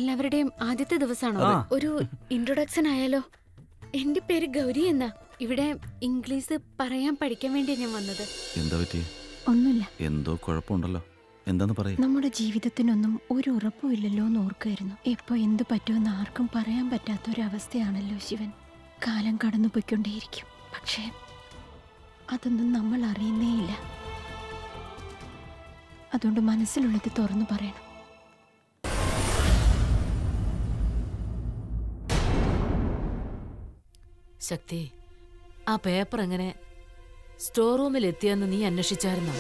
എല്ലാവരുടെയും ആദ്യത്തെ ദിവസമാണോ ആ. ഒരു ഇൻട്രൊഡക്ഷൻ ആയാലോ എന്റെ പേര് ഗൗരി എന്നാ ഇവിടെ ഇംഗ്ലീഷ് പറയാൻ പഠിക്കാൻ വേണ്ടി ഞാൻ വന്നത് എന്താ പറ്റി ഒന്നുമില്ല എന്തോ കുഴപ്പമുണ്ടല്ലോ എന്താന്ന് പറയും നമ്മുടെ ജീവിതത്തിനൊന്നും ഒരു ഉറപ്പുമില്ലല്ലോ എന്ന് ഓർക്കായിരുന്നു എപ്പോ എന്ത് പറ്റുമെന്ന് ആർക്കും പറയാൻ പറ്റാത്ത ഒരു അവസ്ഥയാണല്ലോ ശിവൻ കാലം കടന്നു പോയിക്കൊണ്ടേയിരിക്കും പക്ഷേ അതൊന്നും നമ്മൾ അറിയുന്നേയില്ല അതുകൊണ്ട് മനസ്സിലുള്ളത് തുറന്നു പറയണം ശക്തി ആ പേപ്പർ എങ്ങനെ സ്റ്റോർ റൂമിൽ എത്തിയെന്ന് നീ അന്വേഷിച്ചായിരുന്നോ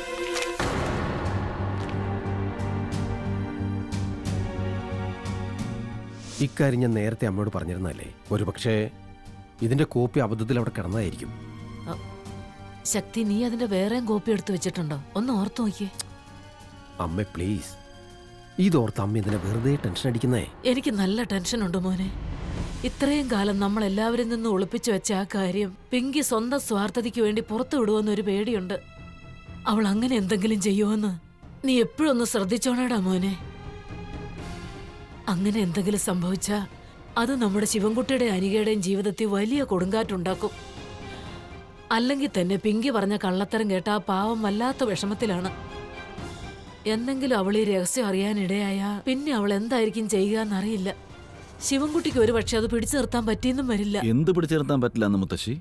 ഇക്കാര്യം ഞാൻ നേരത്തെ അമ്മയോട് പറഞ്ഞിരുന്നല്ലേ ഒരുപക്ഷെ ഇതിന്റെ കോപ്പി അബദ്ധത്തിൽ അവിടെ കിടന്നതായിരിക്കും ശക്തി നീ അതിന്റെ വേറെയും കോപ്പി എടുത്തു വെച്ചിട്ടുണ്ടോ ഒന്ന് ഓർത്തു നോക്കിയേ അമ്മ പ്ലീസ് ഇതോർത്ത് അമ്മ ഇതിനെ വെറുതെ ടെൻഷൻ അടിക്കുന്നേ എനിക്ക് നല്ല ടെൻഷനുണ്ട് മോനെ ഇത്രയും കാലം നമ്മൾ എല്ലാവരിൽ നിന്ന് ഒളിപ്പിച്ചു വെച്ച ആ കാര്യം പിങ്കി സ്വന്തം സ്വാർത്ഥതയ്ക്ക് വേണ്ടി പുറത്തു വിടുമെന്നൊരു പേടിയുണ്ട് അവൾ അങ്ങനെ എന്തെങ്കിലും ചെയ്യുമെന്ന് നീ എപ്പോഴും ഒന്ന് ശ്രദ്ധിച്ചോണേടാ മോനെ അങ്ങനെ എന്തെങ്കിലും സംഭവിച്ചാ അത് നമ്മുടെ ശിവൻകുട്ടിയുടെ അനികയുടെയും ജീവിതത്തിൽ വലിയ കൊടുങ്കാറ്റുണ്ടാക്കും അല്ലെങ്കിൽ തന്നെ പിങ്കി പറഞ്ഞ കള്ളത്തരം കേട്ട ആ പാവം വല്ലാത്ത വിഷമത്തിലാണ് എന്തെങ്കിലും അവൾ ഈ രഹസ്യം അറിയാനിടയായ പിന്നെ അവൾ എന്തായിരിക്കും ചെയ്യുക എന്നറിയില്ല ശിവൻകുട്ടിക്ക് ഒരു പക്ഷെ അത് പിടിച്ചു നിർത്താൻ പറ്റിയെന്നും വരില്ല എന്ത് പിടിച്ചു നിർത്താൻ പറ്റില്ല എന്ന് മുത്തശ്ശി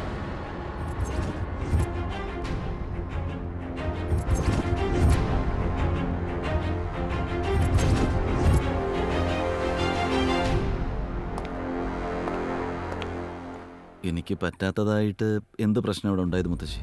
എനിക്ക് പറ്റാത്തതായിട്ട് എന്ത് പ്രശ്നം ഇവിടെ ഉണ്ടായത് മുത്തശ്ശി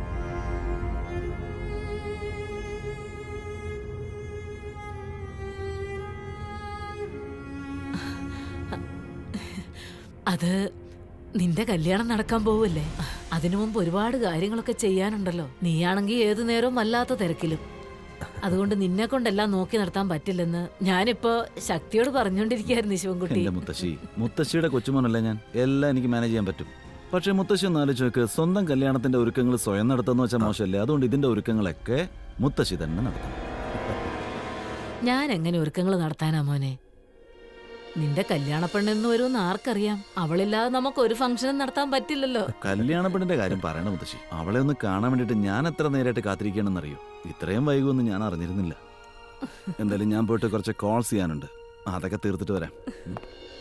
അത് നിന്റെ കല്യാണം നടക്കാൻ പോവല്ലേ അതിനു മുമ്പ് ഒരുപാട് കാര്യങ്ങളൊക്കെ ചെയ്യാനുണ്ടല്ലോ നീയാണെങ്കിൽ ഏതു നേരവും വല്ലാത്ത തിരക്കിലും അതുകൊണ്ട് നിന്നെ കൊണ്ടെല്ലാം നോക്കി നടത്താൻ പറ്റില്ലെന്ന് ഞാനിപ്പോ ശക്തിയോട് പറഞ്ഞോണ്ടിരിക്കായിരുന്നു ശിവൻകുട്ടി എന്റെ മുത്തശ്ശി മുത്തശ്ശിയുടെ കൊച്ചുമോനല്ലേ ഞാൻ എല്ലാം എനിക്ക് മാനേജ് ചെയ്യാൻ പറ്റും പക്ഷെ മുത്തശ്ശി ഒന്ന് ആലോചിച്ച് നോക്ക് സ്വന്തം കല്യാണത്തിന്റെ ഒരുക്കങ്ങൾ സ്വയം നടത്തുന്ന വെച്ചാൽ മോശമല്ലേ അതുകൊണ്ട് ഇതിന്റെ ഒരുക്കങ്ങളൊക്കെ മുത്തശ്ശി തന്നെ നടത്തണം ഞാൻ എങ്ങനെ ഒരുക്കങ്ങൾ നടത്താനാ മോനെ നിന്റെ കല്യാണ പെണ്ണെന്ന് വരുമെന്ന് ആർക്കറിയാം അവളില്ലാതെ നമുക്ക് ഒരു ഫംഗ്ഷനും നടത്താൻ പറ്റില്ലല്ലോ കല്യാണ പെണ്ണിന്റെ കാര്യം പറയണ മുത്തശ്ശി അവളെ ഒന്ന് കാണാൻ വേണ്ടിട്ട് ഞാൻ എത്ര നേരമായിട്ട് കാത്തിരിക്കണമെന്നറിയോ ഇത്രയും വൈകുമെന്ന് ഞാൻ അറിഞ്ഞിരുന്നില്ല എന്തായാലും ഞാൻ പോയിട്ട് കുറച്ച് കോൾസ് ചെയ്യാനുണ്ട് അതൊക്കെ തീർത്തിട്ട് വരാം ഉം.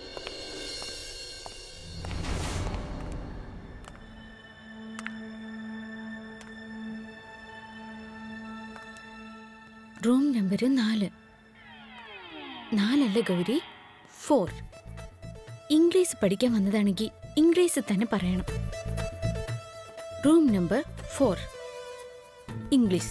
റൂം നമ്പർ നാല് നാലല്ല ഗൗരി ഫോർ ഇംഗ്ലീഷ് പഠിക്കാൻ വന്നതാണെങ്കിൽ ഇംഗ്ലീഷ് തന്നെ പറയണം റൂം നമ്പർ ഫോർ ഇംഗ്ലീഷ്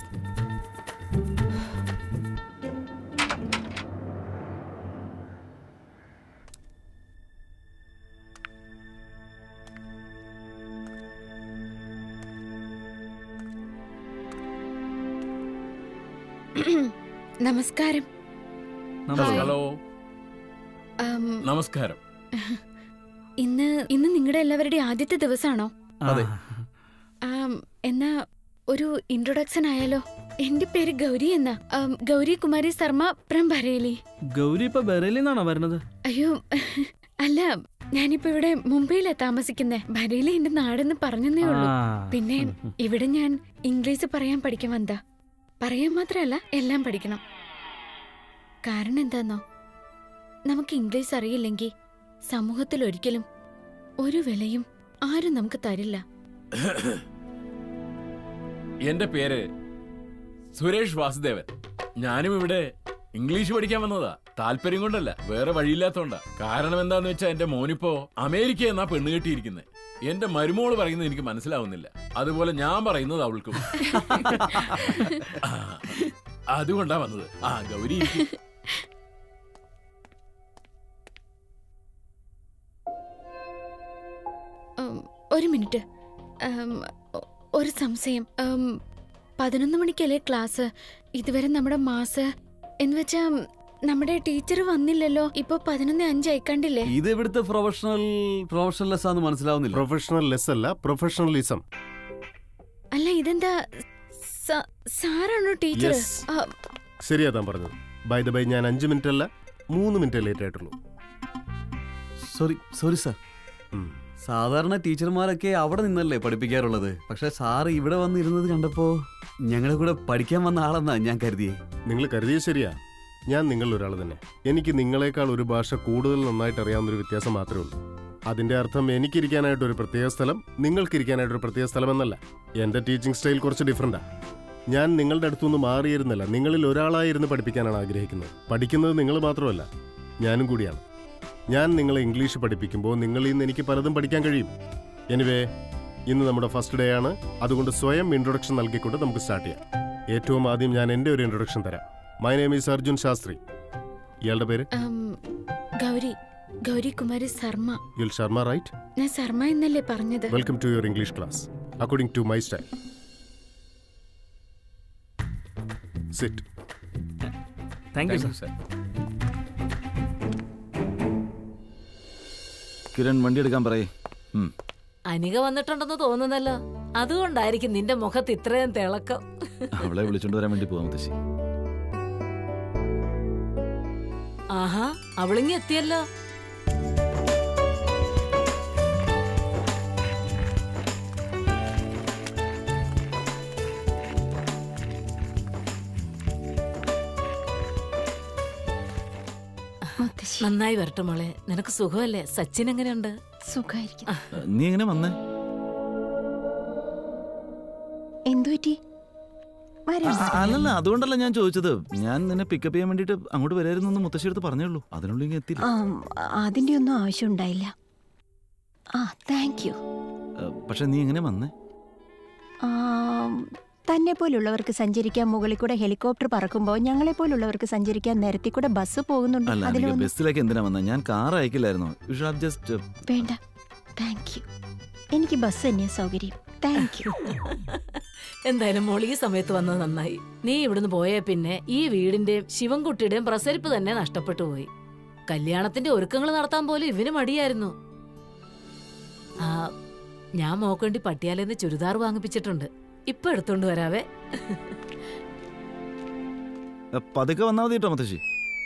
നമസ്കാരം ഹലോ ആം, നമസ്കാരം ഇന്ന് ഇന്ന് നിങ്ങളുടെ എല്ലാവരുടെയും ആദ്യത്തെ ദിവസമാണോ അതെ. ആം, എന്നാ ഒരു ഇൻട്രൊഡക്ഷൻ ആയാലോ എന്റെ പേര് ഗൗരി എന്ന ഗൗരി കുമാരി ശർമ്മ ഫ്രം ബരേലി ഗൗരി ഇപ്പൊ ബറേലിൽ നിന്നാണോ വരുന്നത് അയ്യോ അല്ല ഞാനിപ്പോ ഇവിടെ മുംബൈയിലാ താമസിക്കുന്നേ ബരേലി എന്റെ നാടെന്ന് പറഞ്ഞതേ ഉള്ളൂ ആ. പിന്നെ ഇവിടെ ഞാൻ ഇംഗ്ലീഷ് പറയാൻ പഠിക്കാൻ വന്നതാ പറയാൻ മാത്രമല്ല എല്ലാം പഠിക്കണം കാരണം എന്താന്നോ നമുക്ക് ഇംഗ്ലീഷ് അറിയില്ലെങ്കിൽ സമൂഹത്തിൽ ഒരിക്കലും ഒരു വിലയും ആരും നമുക്ക് തരില്ല എന്റെ പേര് സുരേഷ് വാസുദേവൻ ഞാനും ഇവിടെ ഇംഗ്ലീഷ് പഠിക്കാൻ വന്നതാ താല്പര്യം കൊണ്ടല്ല വേറെ വഴിയില്ലാത്തോണ്ടാ കാരണം എന്താന്ന് വെച്ചാ എന്റെ മോനിപ്പോ അമേരിക്ക എന്നാ പെണ്ണ് കെട്ടിയിരിക്കുന്നത് എന്റെ മരുമോള് പറയുന്നത് എനിക്ക് മനസ്സിലാവുന്നില്ല അതുപോലെ ഞാൻ പറയുന്നത് അവൾക്കും ആ, അതുകൊണ്ടാ വന്നത് ആ ഗൗരി ഇരിക്ക്. ഉം, ഒരു മിനിറ്റ് ഉം, ഒ- ഒരു സംശയം ഉം, പതിനൊന്ന് മണിക്കല്ലേ ക്ലാസ് ഇതുവരെ നമ്മുടെ മാസ് എന്ന് വെച്ചാ ഉം, നമ്മുടെ ടീച്ചർ വന്നില്ലല്ലോ ഇപ്പൊ പതിനൊന്ന് അഞ്ച് അയക്കാണ്ടില്ലേ ഇത് ഇവിടുത്തെ പ്രൊഫഷണൽ പ്രൊഫഷണൽലെസ് ആണെന്ന് മനസ്സിലാവുന്നില്ല പ്രൊഫഷണൽ ലെസ് അല്ല പ്രൊഫഷണലിസം അല്ല ഇതെന്താ സ- സാറാണോ ടീച്ചർ Yes. ശരിയാ താൻ പറഞ്ഞത് ബൈ ദ ബൈ ഞാൻ അഞ്ച് മിനിറ്റ് അല്ല മൂന്ന് മിനിറ്റ് ലേറ്റ് ആയിട്ടുള്ളൂ സോറി സോറി സാർ ഉം. സാധാരണ ടീച്ചർമാരൊക്കെ അവിടെ നിന്നല്ലേ പഠിപ്പിക്കാറുള്ളത് പക്ഷെ സാറ് ഇവിടെ വന്നിരുന്നത് കണ്ടപ്പോ ഞങ്ങളുടെ കൂടെ പഠിക്കാൻ വന്ന ആളെന്നാ ഞാൻ കരുതിയേ നിങ്ങൾ കരുതിയത് ശരിയാ ഞാൻ നിങ്ങളിൽ ഒരാൾ തന്നെ എനിക്ക് നിങ്ങളെക്കാൾ ഒരു ഭാഷ കൂടുതൽ നന്നായിട്ട് അറിയാവുന്നൊരു വ്യത്യാസം മാത്രമേ ഉള്ളൂ അതിന്റെ അർത്ഥം എനിക്കിരിക്കാനായിട്ട് ഒരു പ്രത്യേക സ്ഥലം നിങ്ങൾക്കിരിക്കാനായിട്ട് ഒരു പ്രത്യേക സ്ഥലം എന്നല്ല എന്റെ ടീച്ചിങ് സ്റ്റൈൽ കുറച്ച് ഡിഫറെന്റാ ഞാൻ നിങ്ങളുടെ അടുത്തുനിന്ന് മാറിയിരുന്നില്ല നിങ്ങളിൽ ഒരാളായിരുന്ന് പഠിപ്പിക്കാനാണ് ആഗ്രഹിക്കുന്നത് പഠിക്കുന്നത് നിങ്ങൾ മാത്രമല്ല ഞാനും കൂടിയാണ് ഞാൻ നിങ്ങളെ ഇംഗ്ലീഷ് പഠിപ്പിക്കുമ്പോൾ നിങ്ങളിൽ നിന്ന് എനിക്ക് പലതും പഠിക്കാൻ കഴിയും എനിവേ ഇന്ന് നമ്മുടെ ഫസ്റ്റ് ഡേ ആണ് അതുകൊണ്ട് സ്വയം ഇൻട്രൊഡക്ഷൻ നൽകിക്കൊണ്ട് നമുക്ക് സ്റ്റാർട്ട് ചെയ്യാം ഏറ്റവും ആദ്യം ഞാൻ എൻ്റെ ഒരു ഇൻട്രൊഡക്ഷൻ തരാം my name is Arjun Shastri ഇയാളുടെ പേര് ഉം, ഗൗരി ഗൗരി കുമാരി ശർമ്മ യുൽ ശർമ്മ റൈറ്റ് ഞാൻ ശർമ്മ എന്നല്ലേ പറഞ്ഞത് welcome to your English class according to my style sit thank you sir Kiran വണ്ടി എടുക്കാൻ പറയേ ഉം. അനിക വന്നിട്ടുണ്ടെന്ന് തോന്നുന്നല്ലോ അതുകൊണ്ടായിരിക്കും നിന്റെ മുഖത്ത് ഇത്രയും തിളക്കം അവളെ വിളിച്ചോണ്ട് വരാൻ വേണ്ടി പോവാം മുത്തശ്ശി ആഹാ അവളിങ്ങി എത്തിയല്ലോ മുത്തശ്ശി നന്നായി വരട്ടെ മോളെ നിനക്ക് സുഖമല്ലേ സച്ചിൻ എങ്ങനെയുണ്ട് സുഖായിരിക്കും നീ എങ്ങനെ വന്നേ എന്തു പറ്റി വരാൻ ആ, അല്ലല്ല അതുകൊണ്ടല്ല ഞാൻ ചോദിച്ചത് ഞാൻ നിന്നെ പിക്കപ്പ് ചെയ്യാൻ വേണ്ടിട്ട് അങ്ങോട്ട് വരായിരുന്നു എന്ന് മുത്തശ്ശി അടുത്ത് പറഞ്ഞേ ഉള്ളൂ അതിനുള്ളിൽ ഇങ്ങ് എത്തിയില്ല ആം, അതിന്റെ ഒന്നും ആവശ്യം ഉണ്ടായില്ല ആ താങ്ക് യു ഏ, പക്ഷെ നീ എങ്ങനെ വന്നേ തന്നെ പോലുള്ളവർക്ക് സഞ്ചരിക്കാൻ മുകളിൽ കൂടെ ഹെലികോപ്റ്റർ പറക്കുമ്പോൾ ഞങ്ങളെ പോലുള്ളവർക്ക് സഞ്ചരിക്കാൻ നേരത്തിൽ കൂടെ ബസ് പോകുന്നുണ്ട് അല്ല അതിൽ എനിക്ക് ബസ്സിലേക്ക് എന്തിനാ വന്നേ ഞാൻ കാർ അയക്കില്ലായിരുന്നു യു ഷാഡ് ജസ്റ്റ് വേണ്ട താങ്ക് യു എനിക്ക് ബസ് തന്നെയാ സൗകര്യം താങ്ക് യു എന്തായാലും മോള് ഈ സമയത്ത് വന്നത് നന്നായി നീ ഇവിടുന്ന് പോയേ പിന്നെ ഈ വീടിന്റെയും ശിവൻകുട്ടിയുടെയും പ്രസരിപ്പ് തന്നെ നഷ്ടപ്പെട്ടു പോയി കല്യാണത്തിന്റെ ഒരുക്കങ്ങൾ നടത്താൻ പോലും ഇവന് മടിയായിരുന്നു ആ ഞാൻ മോക്കേണ്ടി പട്ടിയാലെന്ന് ചുരിദാർ വാങ്ങിപ്പിച്ചിട്ടുണ്ട് ഇപ്പൊ എടുത്തോണ്ട് വരാവേ പതുക്കെ വന്നാൽ മതി കേട്ടോ മുത്തശ്ശി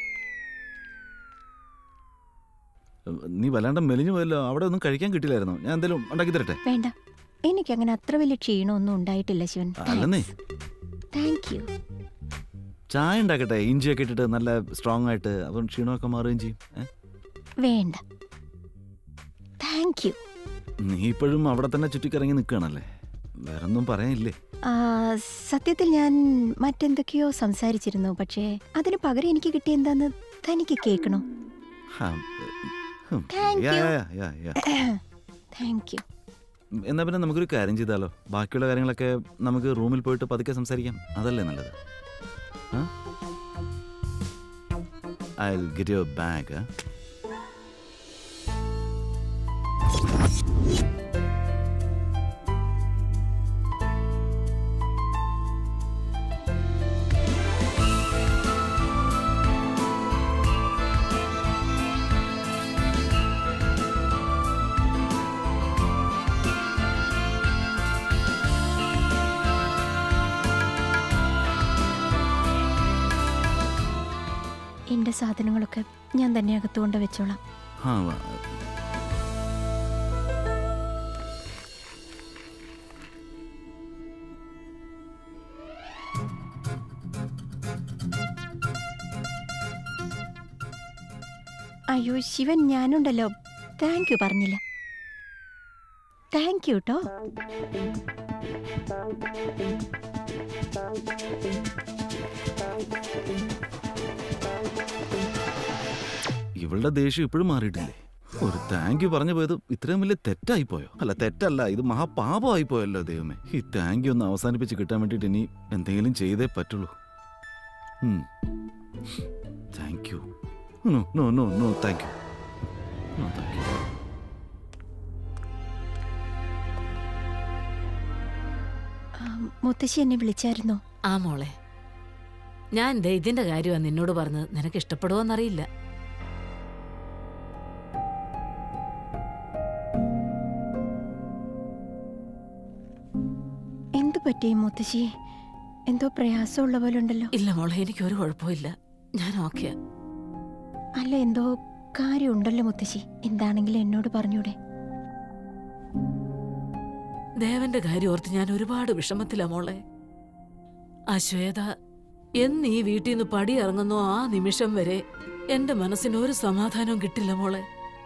ഏ, നീ വല്ലാണ്ട് മെലിഞ്ഞു പോയല്ലോ അവിടെ ഒന്നും കഴിക്കാൻ കിട്ടില്ലായിരുന്നു ഞാൻ എന്തെങ്കിലും ഉണ്ടാക്കി തരട്ടെ വേണ്ട എനിക്ക് അങ്ങനെ അത്ര വലിയ ക്ഷീണമൊന്നും ഉണ്ടായിട്ടില്ല ശിവൻ അല്ലെന്നേ താങ്ക് യു ചായ ഉണ്ടാക്കട്ടെ ഇഞ്ചിയൊക്കെ ഇട്ടിട്ട് നല്ല സ്ട്രോങ് ആയിട്ട് അപ്പം ക്ഷീണമൊക്കെ മാറുകയും ചെയ്യും ഏ? വേണ്ട താങ്ക് യു നീ ഇപ്പോഴും അവിടെ തന്നെ ചുറ്റിക്കറങ്ങി നിൽക്കുകയാണല്ലേ വേറെ ഒന്നും പറയാനില്ലേ ആ, സത്യത്തിൽ ഞാൻ മറ്റെന്തൊക്കെയോ സംസാരിച്ചിരുന്നു പക്ഷേ അതിന് പകരം എനിക്ക് കിട്ടിയ എന്താന്ന് തനിക്ക് കേൾക്കണോ ഹാ, ഉം, Thank yeah, you. Yeah, yeah, yeah, yeah. Thank you എന്നാ പിന്നെ നമുക്കൊരു കാര്യം ചെയ്താലോ ബാക്കിയുള്ള കാര്യങ്ങളൊക്കെ നമുക്ക് റൂമിൽ പോയിട്ട് പതുക്കെ സംസാരിക്കാം അതല്ലേ നല്ലത് ഐ ഗെറ്റ് യുവർ ബാഗ് എന്റെ സാധനങ്ങളൊക്കെ ഞാൻ തന്നെ അകത്തുകൊണ്ട് വെച്ചോളാം ആ വാ. അയ്യോ ശിവൻ ഞാനുണ്ടല്ലോ താങ്ക് യു പറഞ്ഞില്ല താങ്ക് യു കേട്ടോ ഇവളുടെ ദേഷ്യം ഇപ്പോഴും മാറിയിട്ടില്ലേ ഒരു താങ്ക് യു പറഞ്ഞു പോയത് ഇത്രയും വലിയ തെറ്റായി പോയോ അല്ല തെറ്റല്ല ഇത് മഹാപാപമായി പോയല്ലോ ദൈവമേ ഈ താങ്ക് യു ഒന്ന് അവസാനിപ്പിച്ച് കിട്ടാൻ വേണ്ടിയിട്ട് ഇനി എന്തെങ്കിലും ചെയ്തേ പറ്റുള്ളൂ thank you no no no no thank you no thank you ആ, മുത്തശ്ശി എന്നെ വിളിച്ചായിരുന്നോ ആ മോളെ ഞാൻ ദേ ഇതിന്റെ കാര്യമാണ് നിന്നോട് പറഞ്ഞത് നിനക്ക് ഇഷ്ടപ്പെടുവോന്നറിയില്ല എന്തു പറ്റി മുത്തശ്ശി എന്തോ പ്രയാസമുള്ള പോലെ ഉണ്ടല്ലോ ഇല്ല മോളെ എനിക്ക് ഒരു കുഴപ്പമില്ല ഞാൻ ഓക്കെയാ അല്ല എന്തോ കാര്യമുണ്ടല്ലോ മുത്തശ്ശി എന്താണെങ്കിലും എന്നോട് പറഞ്ഞൂടെ ദേവന്റെ കാര്യം ഓർത്ത് ഞാൻ ഒരുപാട് വിഷമത്തിലാ മോളെ ആ ശ്വേത എന്ന് ഈ വീട്ടിൽ നിന്ന് പടി ഇറങ്ങുന്നോ ആ നിമിഷം വരെ എന്റെ മനസ്സിന് ഒരു സമാധാനവും കിട്ടില്ല മോളെ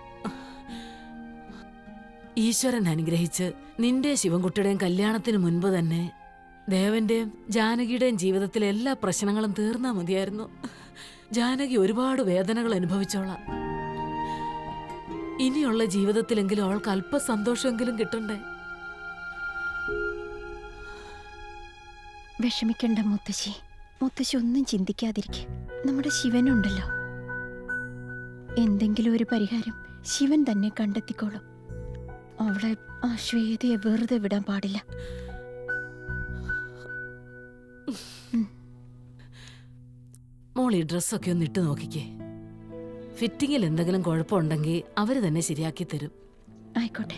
ഈശ്വരൻ അനുഗ്രഹിച്ച് നിന്റെ ശിവൻകുട്ടിയുടെയും കല്യാണത്തിന് മുൻപ് തന്നെ ദേവന്റെയും ജാനകിയുടെയും ജീവിതത്തിലെ എല്ലാ പ്രശ്നങ്ങളും തീർന്നാ മതിയായിരുന്നു ജാനകി ഒരുപാട് വേദനകൾ അനുഭവിച്ചോളാം ഇനിയുള്ള ജീവിതത്തിലെങ്കിലും അവൾക്ക് അല്പ സന്തോഷമെങ്കിലും കിട്ടണ്ടേ വിഷമിക്കണ്ട മുത്തശ്ശി മുത്തശ്ശി ഒന്നും ചിന്തിക്കാതിരിക്കെ നമ്മുടെ ശിവനുണ്ടല്ലോ എന്തെങ്കിലും ഒരു പരിഹാരം ശിവൻ തന്നെ കണ്ടെത്തിക്കോളും അവളെ ആ ശ്വേതയെ വെറുതെ വിടാൻ പാടില്ല മോൾ ഈ ഡ്രസ്സൊക്കെ ഒന്ന് ഇട്ട് നോക്കിക്കേ ഫിറ്റിങ്ങിൽ എന്തെങ്കിലും കുഴപ്പമുണ്ടെങ്കിൽ അവര് തന്നെ ശരിയാക്കി തരും ആയിക്കോട്ടെ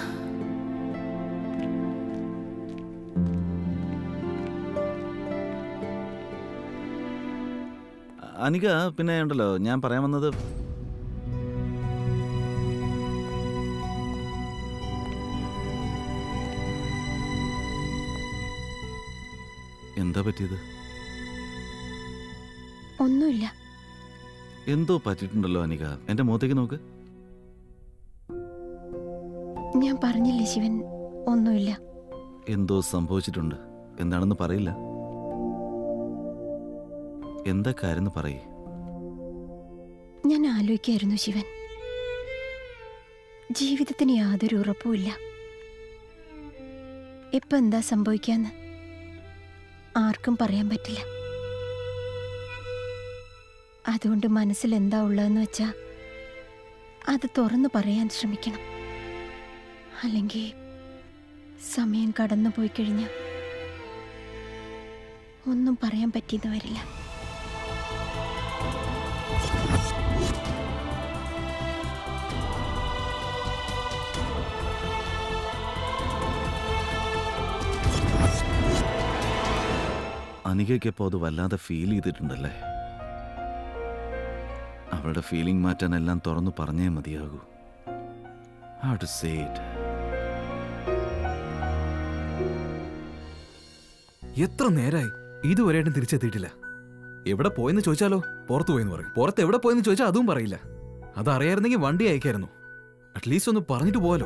അനിക പിന്നെ ഉണ്ടല്ലോ ഞാൻ പറയാൻ വന്നത് എന്താ പറ്റിയത് ഒന്നുമില്ല എന്തോ പറ്റിയിട്ടുണ്ടല്ലോ അനിക എന്റെ മുഖത്തേക്ക് നോക്ക് ഞാൻ പറഞ്ഞില്ലേ ശിവൻ ഒന്നുമില്ല എന്തോ സംഭവിച്ചിട്ടുണ്ട് എന്താണെന്ന് പറയില്ല എന്താ കാര്യം പറയേ ഞാൻ ആലോചിക്കായിരുന്നു ശിവൻ ജീവിതത്തിന് യാതൊരു ഉറപ്പുമില്ല എപ്പോ എന്താ സംഭവിക്കാന്ന് ആർക്കും പറയാൻ പറ്റില്ല അതുകൊണ്ട് മനസ്സിൽ എന്താ ഉള്ളതെന്ന് വെച്ചാ അത് തുറന്നു പറയാൻ ശ്രമിക്കണം അല്ലെങ്കിൽ സമയം കടന്നു പോയി കഴിഞ്ഞ ഒന്നും പറയാൻ പറ്റിയെന്ന് വരില്ല അനികയ്ക്കപ്പോൾ അത് വല്ലാതെ ഫീൽ ചെയ്തിട്ടുണ്ടല്ലേ അവളുടെ ഫീലിംഗ് മാറ്റാൻ എല്ലാം തുറന്നു പറഞ്ഞേ മതിയാകൂ ഹൗ ടു സേ ഇറ്റ് എത്ര നേരായി ഇതുവരെയായിട്ടും തിരിച്ചെത്തിയിട്ടില്ല എവിടെ പോയെന്ന് ചോദിച്ചാലോ പുറത്തു പോയെന്ന് പറയും പുറത്ത് എവിടെ പോയെന്ന് ചോദിച്ചാൽ അതും പറയില്ല അതറിയായിരുന്നെങ്കിൽ വണ്ടി അയക്കായിരുന്നു അറ്റ്ലീസ്റ്റ് ഒന്ന് പറഞ്ഞിട്ട് പോവാലോ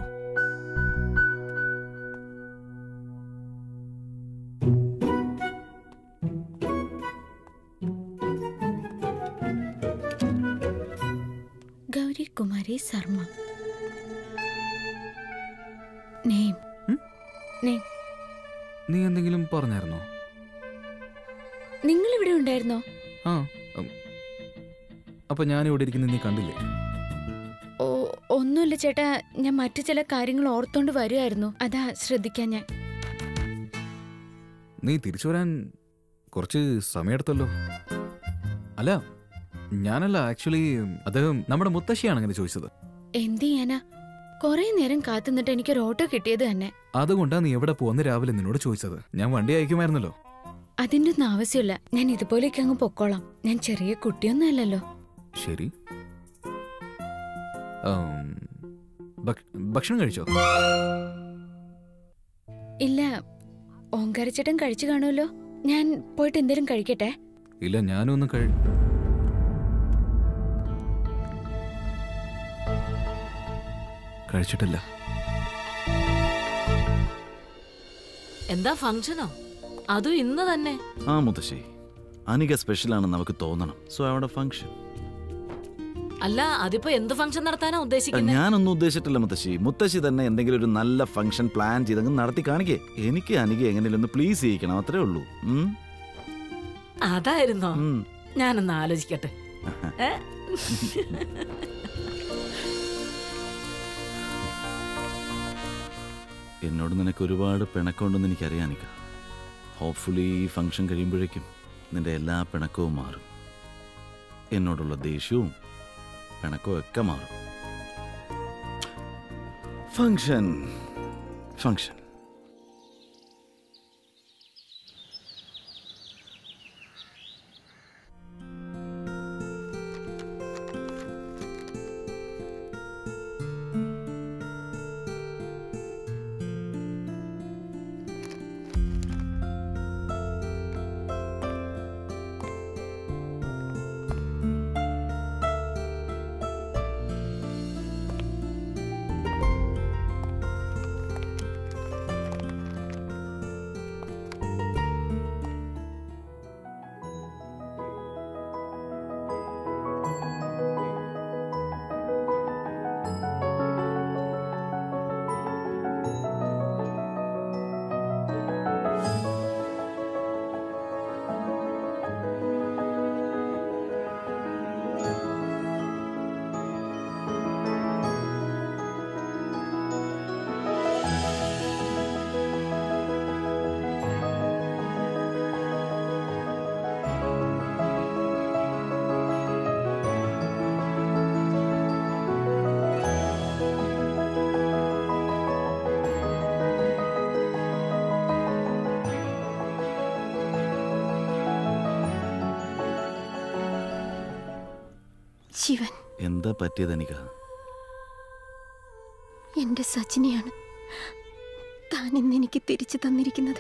ഗൗരി കുമാരി ശർമ്മ നെയിം നെയിം നീ എന്തെങ്കിലും പറഞ്ഞായിരുന്നോ നിങ്ങൾ ഇവിടെ ഉണ്ടായിരുന്നോ ആ ഉം. അപ്പൊ ഞാൻ ഇവിടെ ഇരിക്കുന്നത് നീ കണ്ടില്ലേ ഓ ഒന്നുമില്ല ചേട്ടാ ഞാൻ മറ്റു ചില കാര്യങ്ങൾ ഓർത്തോണ്ട് വരുമായിരുന്നു അതാ ശ്രദ്ധിക്കാൻ ഞാൻ നീ തിരിച്ചു വരാൻ കുറച്ച് സമയമെടുത്തല്ലോ അല്ല ഞാനല്ല ആക്ച്വലി അത് നമ്മുടെ മുത്തശ്ശിയാണ് അങ്ങനെ ചോദിച്ചത് എന്ത് ചെയ്യാനാ കൊറേ നേരം കാത്തുനിന്നിട്ട് എനിക്കൊരു ഓട്ടോ കിട്ടിയത് തന്നെ അതുകൊണ്ടാ നീ എവിടെ പോകുന്ന രാവിലെ നിന്നോട് ചോദിച്ചത് ഞാൻ വണ്ടി അയക്കുമായിരുന്നല്ലോ അതിന്റെ ഒന്നും ആവശ്യമില്ല ഞാൻ ഇതുപോലെയൊക്കെ അങ്ങ് പൊക്കോളാം ഞാൻ ചെറിയ കുട്ടിയൊന്നും അല്ലല്ലോ ശരി ആം, ഭക്ഷ- ഭക്ഷണം കഴിച്ചോ ഇല്ല ഓങ്കാരച്ചേട്ടൻ കഴിച്ചു കാണുമല്ലോ ഞാൻ പോയിട്ട് എന്തേലും കഴിക്കട്ടെ ഇല്ല ഞാനും ഒന്നും കഴി കഴിച്ചിട്ടില്ല എന്താ ഫംഗ്ഷനോ അതും ഇന്ന് തന്നെ ആ മുത്തശ്ശി അനിക സ്പെഷ്യലാണെന്ന് നമുക്ക് തോന്നണം സോ അവിടെ ഫംഗ്ഷൻ അല്ല അതിപ്പോ എന്ത് ഫംഗ്ഷൻ നടത്താനാ ഉദ്ദേശിക്കുന്നത് ഞാനൊന്നും ഉദ്ദേശിച്ചിട്ടില്ല മുത്തശ്ശി മുത്തശ്ശി തന്നെ എന്തെങ്കിലും ഒരു നല്ല ഫംഗ്ഷൻ പ്ലാൻ ചെയ്തങ്ങ് നടത്തി കാണിക്കേ എനിക്ക് അനിക എങ്ങനെയും ഒന്ന് പ്ലീസ് ചെയ്യിക്കണം അത്രേ ഉള്ളൂ ഉം? അതായിരുന്നോ ഉം. ഞാനൊന്ന് ആലോചിക്കട്ടെ ഏ? എന്നോട് നിനക്ക് ഒരുപാട് പിണക്കമുണ്ടെന്ന് എനിക്കറിയാം അനിക ഹോപ്പ്ഫുള്ളി ഈ ഫംഗ്ഷൻ കഴിയുമ്പോഴേക്കും നിന്റെ എല്ലാ പിണക്കവും മാറും എന്നോടുള്ള ദേഷ്യവും പിണക്കവും ഒക്കെ മാറും ഫംഗ്ഷൻ ഫംഗ്ഷൻ ശിവൻ എന്താ പറ്റിയത് അനിക എന്റെ സച്ചിനെയാണ് താൻ ഇന്ന് എനിക്ക് തിരിച്ചു തന്നിരിക്കുന്നത്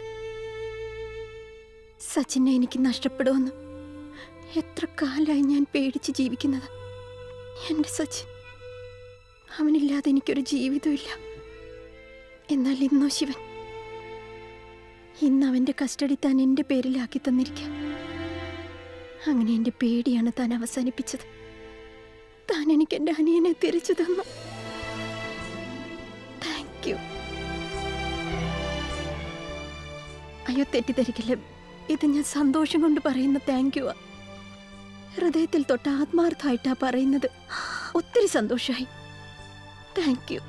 സച്ചിനെ എനിക്ക് നഷ്ടപ്പെടുമെന്ന് എത്ര കാലമായി ഞാൻ പേടിച്ച് ജീവിക്കുന്നത് എന്റെ സച്ചിൻ അവനില്ലാതെ എനിക്കൊരു ജീവിതമില്ല എന്നാൽ ഇന്നോ ശിവൻ ഇന്ന് അവന്റെ കസ്റ്റഡി താൻ എന്റെ പേരിലാക്കി തന്നിരിക്കുക അങ്ങനെ എന്റെ പേടിയാണ് താൻ അവസാനിപ്പിച്ചത് താൻ എനിക്ക് എന്റെ അനിയനെ തിരിച്ചു തന്നു താങ്ക് യു അയ്യോ തെറ്റിദ്ധരിക്കില്ല ഇത് ഞാൻ സന്തോഷം കൊണ്ട് പറയുന്ന താങ്ക് യു ഹൃദയത്തിൽ തൊട്ട് ആത്മാർത്ഥമായിട്ടാ പറയുന്നത് ഒത്തിരി സന്തോഷമായി താങ്ക് യു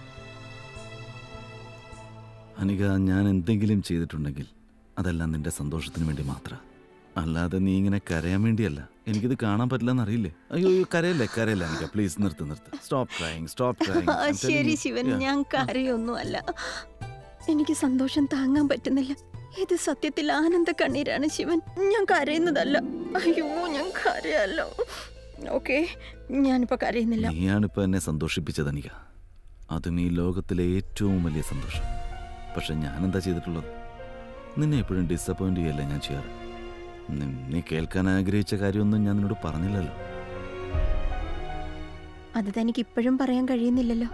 അനിക ഞാൻ എന്തെങ്കിലും ചെയ്തിട്ടുണ്ടെങ്കിൽ അതെല്ലാം നിന്റെ സന്തോഷത്തിന് വേണ്ടി മാത്രം അല്ലാതെ നീ ഇങ്ങനെ കരയാൻ വേണ്ടിയല്ല എനിക്കിത് കാണാൻ പറ്റില്ലെന്ന് അറിയില്ലേ അയ്യോ അയ്യോ കരയല്ലേ കരയല്ലേ അനിക പ്ലീസ് നിർത്ത് നിർത്ത് സ്റ്റോപ്പ് ട്രൈങ് സ്റ്റോപ്പ് ആ, ശരി ശിവൻ ഞാൻ കാര്യമൊന്നുമല്ല എനിക്ക് സന്തോഷം താങ്ങാൻ പറ്റുന്നില്ല ഇത് സത്യത്തിൽ ആനന്ദ കണ്ണീരാണ് ശിവൻ ഞാൻ കരയുന്നതല്ല അയ്യോ ഞാൻ കരയല്ലോ ഓക്കെ ഞാനിപ്പോ കരയുന്നില്ല നീയാണിപ്പോ എന്നെ സന്തോഷിപ്പിച്ചത് അനിക അതും ഈ ലോകത്തിലെ ഏറ്റവും വലിയ സന്തോഷം പക്ഷെ ഞാൻ എന്താ ചെയ്തിട്ടുള്ളത് നിന്നെ എപ്പോഴും ഡിസപ്പോയിന്റ് ചെയ്യല്ലേ ഞാൻ ചെയ്യാറ് നി- നീ കേൾക്കാൻ ആഗ്രഹിച്ച കാര്യമൊന്നും ഞാൻ നിന്നോട് പറഞ്ഞില്ലല്ലോ അത് തനിക്ക് ഇപ്പോഴും പറയാൻ കഴിയുന്നില്ലല്ലോ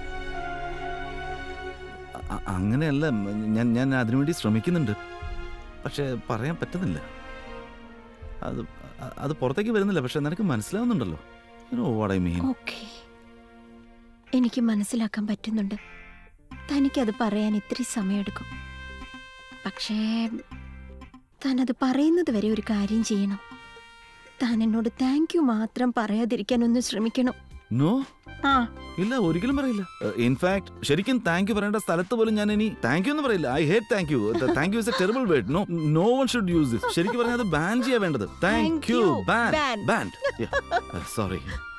അ- അങ്ങനെയല്ല ഞാൻ ഞാൻ അതിനുവേണ്ടി ശ്രമിക്കുന്നുണ്ട് പക്ഷെ പറയാൻ പറ്റുന്നില്ല അത് അ- അത് പുറത്തേക്ക് വരുന്നില്ല പക്ഷെ നിനക്ക് മനസ്സിലാവുന്നുണ്ടല്ലോ വാട്ട് ഐ മീൻ ഓക്കെ എനിക്ക് മനസ്സിലാക്കാൻ പറ്റുന്നുണ്ട് തനിക്കത് പറയാൻ ഇത്തിരി സമയമെടുക്കും പക്ഷേ താൻ അത് പറയുന്നത് വരെ ഒരു കാര്യം ചെയ്യണം താൻ എന്നോട് താങ്ക് യു മാത്രം പറയാതിരിക്കാൻ ഒന്ന് ശ്രമിക്കണം നോ ആ ഇല്ല ഒരിക്കലും പറയില്ല ഇൻഫാക്ട് ശരിക്കും താങ്ക് യു പറയേണ്ട സ്ഥലത്ത് പോലും ഞാൻ ഇനി താങ്ക് യു എന്ന് പറയില്ല I hate thank you thank you is a terrible word no no one should use this ശരിക്കും പറഞ്ഞാൽ അത് ബാൻ ചെയ്യാൻ വേണ്ടത് thank Thank you you. Ban Ban. Ban sorry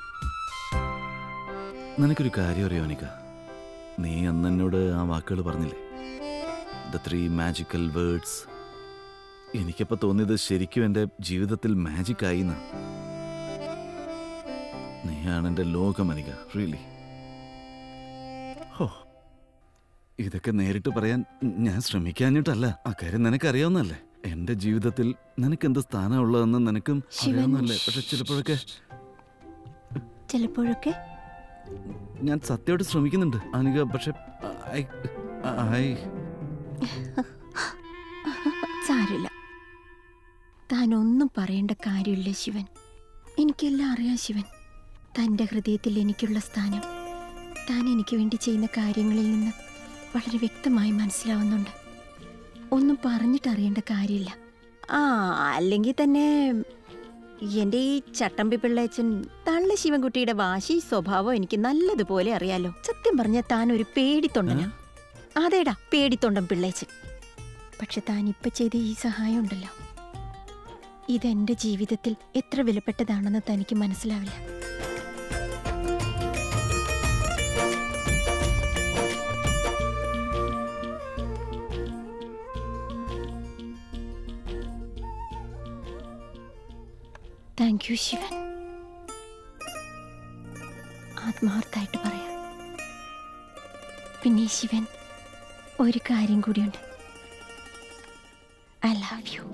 നിനക്കൊരു കാര്യം അറിയോ അനിക നീ അന്ന് എന്നോട് ആ വാക്കുകൾ പറഞ്ഞില്ലേ ദ ത്രീ മാജിക്കൽ വേർഡ്സ് എനിക്കപ്പോൾ തോന്നിയത് ശരിക്കും എൻ്റെ ജീവിതത്തിൽ മാജിക് ആയി എന്നാ നീയാണ് എൻ്റെ ലോകം അനിക റിയലി ഹോ ഇതൊക്കെ നേരിട്ട് പറയാൻ ഞാൻ ശ്രമിക്കാഞ്ഞിട്ടല്ല ആ കാര്യം നിനക്കറിയാവുന്നല്ലേ എൻ്റെ ജീവിതത്തിൽ നിനക്ക് എന്ത് സ്ഥാനമുള്ളതെന്ന് നിനക്കും ശിവൻ. അറിയാവുന്നല്ലേ പക്ഷെ ചിലപ്പോഴൊക്കെ ചിലപ്പോഴൊക്കെ ഞാൻ സത്യമായിട്ട് ശ്രമിക്കുന്നുണ്ട് അനിക പക്ഷെ ഐ ഐ സാരില്ല താൻ ഒന്നും പറയേണ്ട കാര്യമില്ല ശിവൻ എനിക്കെല്ലാം അറിയാം ശിവൻ തൻ്റെ ഹൃദയത്തിൽ എനിക്കുള്ള സ്ഥാനം താൻ എനിക്ക് വേണ്ടി ചെയ്യുന്ന കാര്യങ്ങളിൽ നിന്ന് വളരെ വ്യക്തമായി മനസ്സിലാവുന്നുണ്ട് ഒന്നും പറഞ്ഞിട്ട് അറിയേണ്ട കാര്യമില്ല ആ അല്ലെങ്കിൽ തന്നെ എൻ്റെ ഈ ചട്ടമ്പി പിള്ളേച്ചൻ തള്ള ശിവൻകുട്ടിയുടെ വാശി സ്വഭാവം എനിക്ക് നല്ലതുപോലെ അറിയാലോ സത്യം പറഞ്ഞ താൻ ഒരു പേടിത്തൊണ്ടനാ അതേടാ പേടിത്തൊണ്ടൻ പിള്ളേച്ചൻ പക്ഷെ താൻ ഇപ്പൊ ചെയ്ത ഈ സഹായം ഉണ്ടല്ലോ ഇതെന്റെ ജീവിതത്തിൽ എത്ര വിലപ്പെട്ടതാണെന്ന് തനിക്ക് മനസ്സിലാവില്ല താങ്ക് യു ശിവൻ ആത്മാർത്ഥമായിട്ട് പറയാം പിന്നെ ശിവൻ ഒരു കാര്യം കൂടിയുണ്ട് ഐ ലവ് യു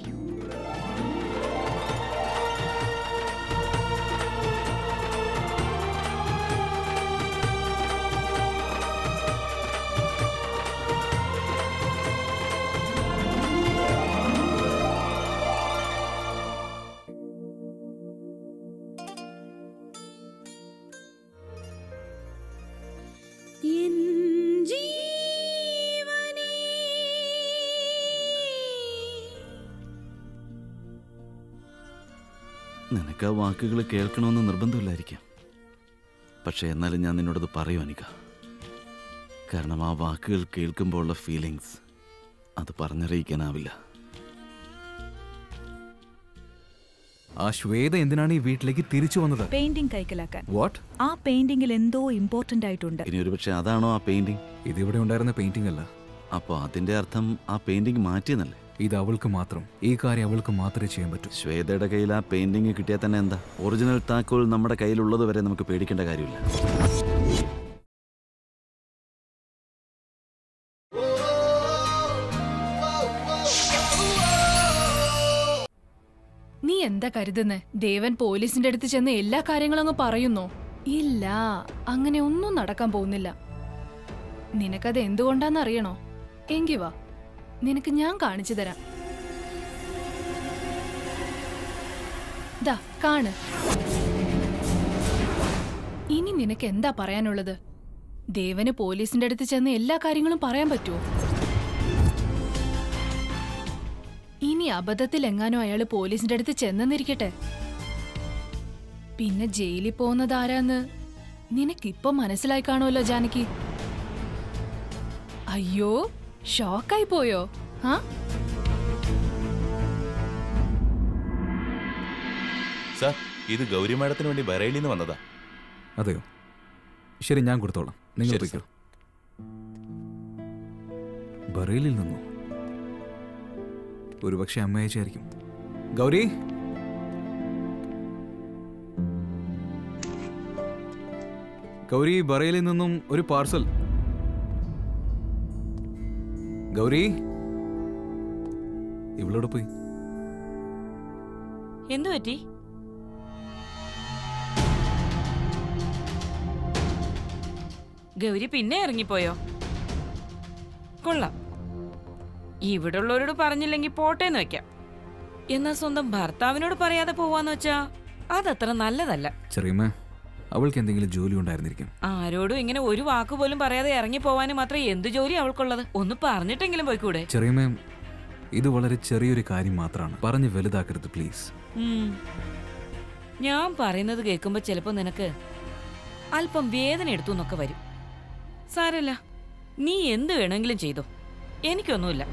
നിനക്ക് ആ വാക്കുകൾ കേൾക്കണമെന്ന് നിർബന്ധമില്ലായിരിക്കാം പക്ഷെ എന്നാലും ഞാൻ നിന്നോടത് പറയൂ അനിക കാരണം ആ വാക്കുകൾ കേൾക്കുമ്പോൾ ഉള്ള ഫീലിങ്സ് അത് പറഞ്ഞറിയിക്കാനാവില്ല ആ ശ്വേത എന്തിനാണ് ഈ വീട്ടിലേക്ക് തിരിച്ചു വന്നത് പെയിന്റിംഗ് കൈക്കലാക്കാൻ വാട്ട് ആ പെയിന്റിംഗിൽ എന്തോ ഇമ്പോർട്ടന്റ് ആയിട്ടുണ്ട് ഇനി ഒരു പക്ഷെ അതാണോ ആ പെയിന്റിംഗ് ഇതിവിടെ ഉണ്ടായിരുന്ന പെയിന്റിംഗ് അല്ല അപ്പോൾ അതിന്റെ അർത്ഥം ആ പെയിന്റിംഗ് മാറ്റിയെന്നല്ലേ ഇത് അവൾക്ക് മാത്രം ഈ കാര്യം അവൾക്ക് മാത്രമേ ചെയ്യാൻ പറ്റൂ ശ്വേതയുടെ കയ്യിൽ ആ പെയിന്റിങ് കിട്ടിയാൽ തന്നെ എന്താ ഒറിജിനൽ താക്കോൽ നമ്മുടെ കയ്യിലുള്ളത് വരെ നമുക്ക് പേടിക്കേണ്ട കാര്യമില്ല നീ എന്താ കരുതുന്നേ ദേവൻ പോലീസിന്റെ അടുത്ത് ചെന്ന് എല്ലാ കാര്യങ്ങളും അങ്ങ് പറയുന്നോ ഇല്ല അങ്ങനെ ഒന്നും നടക്കാൻ പോകുന്നില്ല നിനക്കത് എന്തുകൊണ്ടാന്ന് അറിയണോ എങ്കി വാ നിനക്ക് ഞാൻ കാണിച്ചു തരാം ദാ കാണ് ഇനി നിനക്ക് എന്താ പറയാനുള്ളത് ദേവന് പോലീസിന്റെ അടുത്ത് ചെന്ന് എല്ലാ കാര്യങ്ങളും പറയാൻ പറ്റുമോ ഇനി അബദ്ധത്തിൽ എങ്ങാനും അയാള് പോലീസിന്റെ അടുത്ത് ചെന്നെന്നിരിക്കട്ടെ പിന്നെ ജയിലിൽ പോകുന്നത് ആരാന്ന് നിനക്കിപ്പൊ മനസ്സിലായി കാണുമല്ലോ ജാനകി അയ്യോ ഷോക്കായി പോയോ ആ സാർ ഇത് ഗൗരി മാഡത്തിന് വേണ്ടി ബറേലിയിൽ നിന്ന് വന്നതാ അതെയോ ശരി ഞാൻ കൊടുത്തോളാം നിങ്ങൾ ശരി, പൊയ്ക്കോ ബറേലിൽ നിന്നോ ഒരുപക്ഷെ അമ്മ അയച്ചായിരിക്കും ഗൗരി ഗൗരി ബറേലിൽ നിന്നും ഒരു പാർസൽ ഗൗരി ഇവളോട് പോയി എന്തു പറ്റി ഗൗരി പിന്നെ ഇറങ്ങിപ്പോയോ കൊള്ളാം ഇവിടെ ഉള്ളവരോട് പറഞ്ഞില്ലെങ്കിൽ പോട്ടേന്ന് വെക്കാം എന്നാ സ്വന്തം ഭർത്താവിനോട് പറയാതെ പോവാന്ന് വെച്ചാ അതത്ര നല്ലതല്ല ചെറിയമ്മ അവൾക്ക് എന്തെങ്കിലും ജോലി ഉണ്ടായിരുന്നിരിക്കും ആരോടും ഇങ്ങനെ ഒരു വാക്ക് പോലും പറയാതെ ഇറങ്ങി പോവാനും മാത്രം എന്ത് ജോലി അവൾക്കുള്ളത് ഒന്ന് പറഞ്ഞിട്ടെങ്കിലും പോയിക്കൂടെ ചെറിയമ്മ ഇത് വളരെ ചെറിയൊരു കാര്യം മാത്രമാണ് പറഞ്ഞ് വലുതാക്കരുത് പ്ലീസ് ഉം. ഞാൻ പറയുന്നത് കേൾക്കുമ്പോ ചിലപ്പോ നിനക്ക് അല്പം വേദന എടുത്തു എന്നൊക്കെ വരും സാരല്ല നീ എന്ത് വേണമെങ്കിലും ചെയ്തോ എനിക്കൊന്നുമില്ല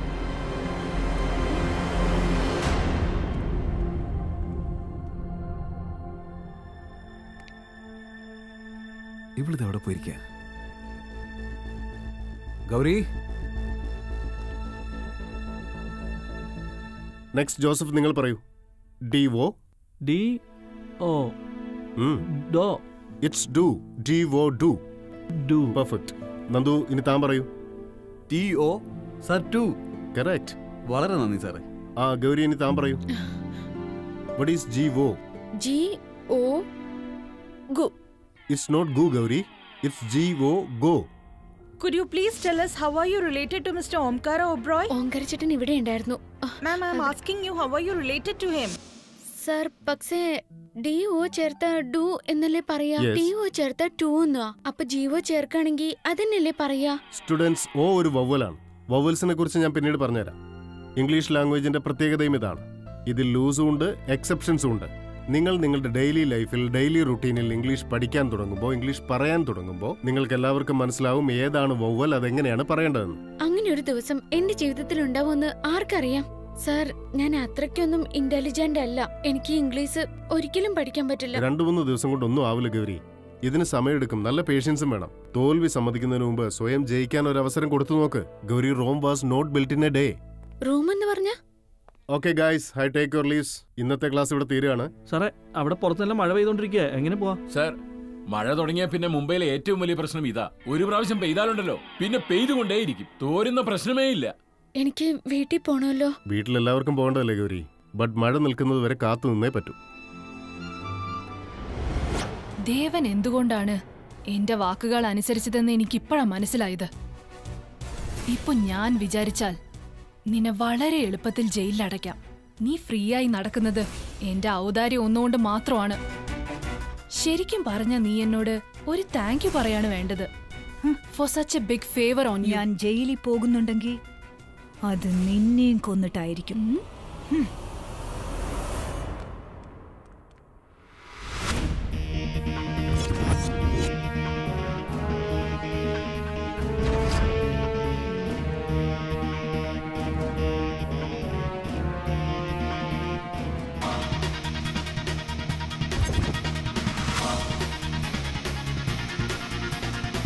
ഇവളിത് എവിടെ പോയിരിക്കുക ഗൗരി നെക്സ്റ്റ് ജോസഫ് നിങ്ങൾ പറയൂ D O D O do it's do D O do do perfect Nandu ഇനി താൻ പറയൂ T O sir to correct വളരെ നന്ദി സാറേ ആ ഗൗരി ഇനി താൻ പറയൂ what is G O G O goo it's not goo Gauri it's G O go Could you please tell us how are you related to Mr. Omkara Oberoi? Omkara ചേട്ടൻ ഇവിടെ ഉണ്ടായിരുന്നു Ma'am, I'm asking you how are you related to him? Sir പക്ഷേ D O ചേർത്ത do എന്നല്ലേ പറയാ Yes. T O ചേർത്ത to എന്നാ അപ്പൊ ജിഒ ചേർക്കാണെങ്കി അതന്നെയല്ലേ പറയാ സ്റ്റുഡൻസ് ഓ ഒരു വവ്വലാണ് വവ്വൽസിനെ കുറിച്ച് ഞാൻ പിന്നീട് പറഞ്ഞുതരാം ഇംഗ്ലീഷ് ലാംഗ്വേജിന്റെ പ്രത്യേകതയും ഇതാണ് ഇതിൽ ലൂസും ഉണ്ട് എക്സെപ്ഷൻസും ഉണ്ട് നിങ്ങൾ നിങ്ങളുടെ ഡെയിലി ലൈഫിൽ ഡെയിലി റുട്ടീനിൽ ഇംഗ്ലീഷ് പഠിക്കാൻ തുടങ്ങുമ്പോൾ ഇംഗ്ലീഷ് പറയാൻ തുടങ്ങുമ്പോൾ നിങ്ങൾക്ക് എല്ലാവർക്കും മനസ്സിലാവും ഏതാണ് വവ്വൽ അതെങ്ങനെയാണ് പറയേണ്ടതെന്ന് അങ്ങനെ ഒരു ദിവസം എന്റെ ജീവിതത്തിൽ ഉണ്ടാവുമെന്ന് ആർക്കറിയാം സർ ഞാൻ അത്രയ്ക്കൊന്നും ഇന്റലിജന്റ് അല്ല എനിക്ക് ഇംഗ്ലീഷ് ഒരിക്കലും പഠിക്കാൻ പറ്റില്ല രണ്ടു മൂന്ന് ദിവസം കൊണ്ട് ഒന്നും ആവില്ല ഗൗരി ഇതിന് സമയമെടുക്കും നല്ല പേഷ്യൻസും വേണം തോൽവി സമ്മതിക്കുന്നതിന് മുമ്പ് സ്വയം ജയിക്കാൻ ഒരു അവസരം കൊടുത്തു നോക്ക് Gauri Rome was not built in a day room എന്ന് പറഞ്ഞ okay guys hi take your leaves ഇന്നത്തെ ക്ലാസ് ഇവിടെ തീരുകയാണ് സാറേ അവിടെ പുറത്തെല്ലാം മഴ പെയ്തോണ്ടിരിക്കുക എങ്ങനെ പോവാ സർ മഴ തുടങ്ങിയ പിന്നെ മുംബൈയിലെ ഏറ്റവും വലിയ പ്രശ്നം ഇതാ ഒരു പ്രാവശ്യം പെയ്താലുണ്ടല്ലോ പിന്നെ പെയ്തുകൊണ്ടേയിരിക്കും തോരുന്ന പ്രശ്നമേ ഇല്ല എനിക്ക് വീട്ടിൽ പോണല്ലോ വീട്ടിലെല്ലാവർക്കും പോകേണ്ടതല്ലേ ഗൗരി ബട്ട് മഴ നിൽക്കുന്നത് വരെ കാത്തു നിന്നേ പറ്റൂ ദേവൻ എന്തുകൊണ്ടാണ് എന്റെ വാക്കുകൾ അനുസരിച്ചതെന്ന് എനിക്കിപ്പോഴാ മനസ്സിലായത് ഇപ്പൊ ഞാൻ വിചാരിച്ചാൽ നിന്നെ വളരെ എളുപ്പത്തിൽ ജയിലിലടയ്ക്കാം നീ ഫ്രീ ആയി നടക്കുന്നത് എന്റെ ഔദാര്യം ഒന്നുകൊണ്ട് മാത്രമാണ് ശരിക്കും പറഞ്ഞ നീ എന്നോട് ഒരു താങ്ക് യു പറയാണ് വേണ്ടത് for such a big favour on ഞാൻ ജയിലിൽ പോകുന്നുണ്ടെങ്കിൽ അത് നിന്നെയും കൊന്നിട്ടായിരിക്കും ഹും.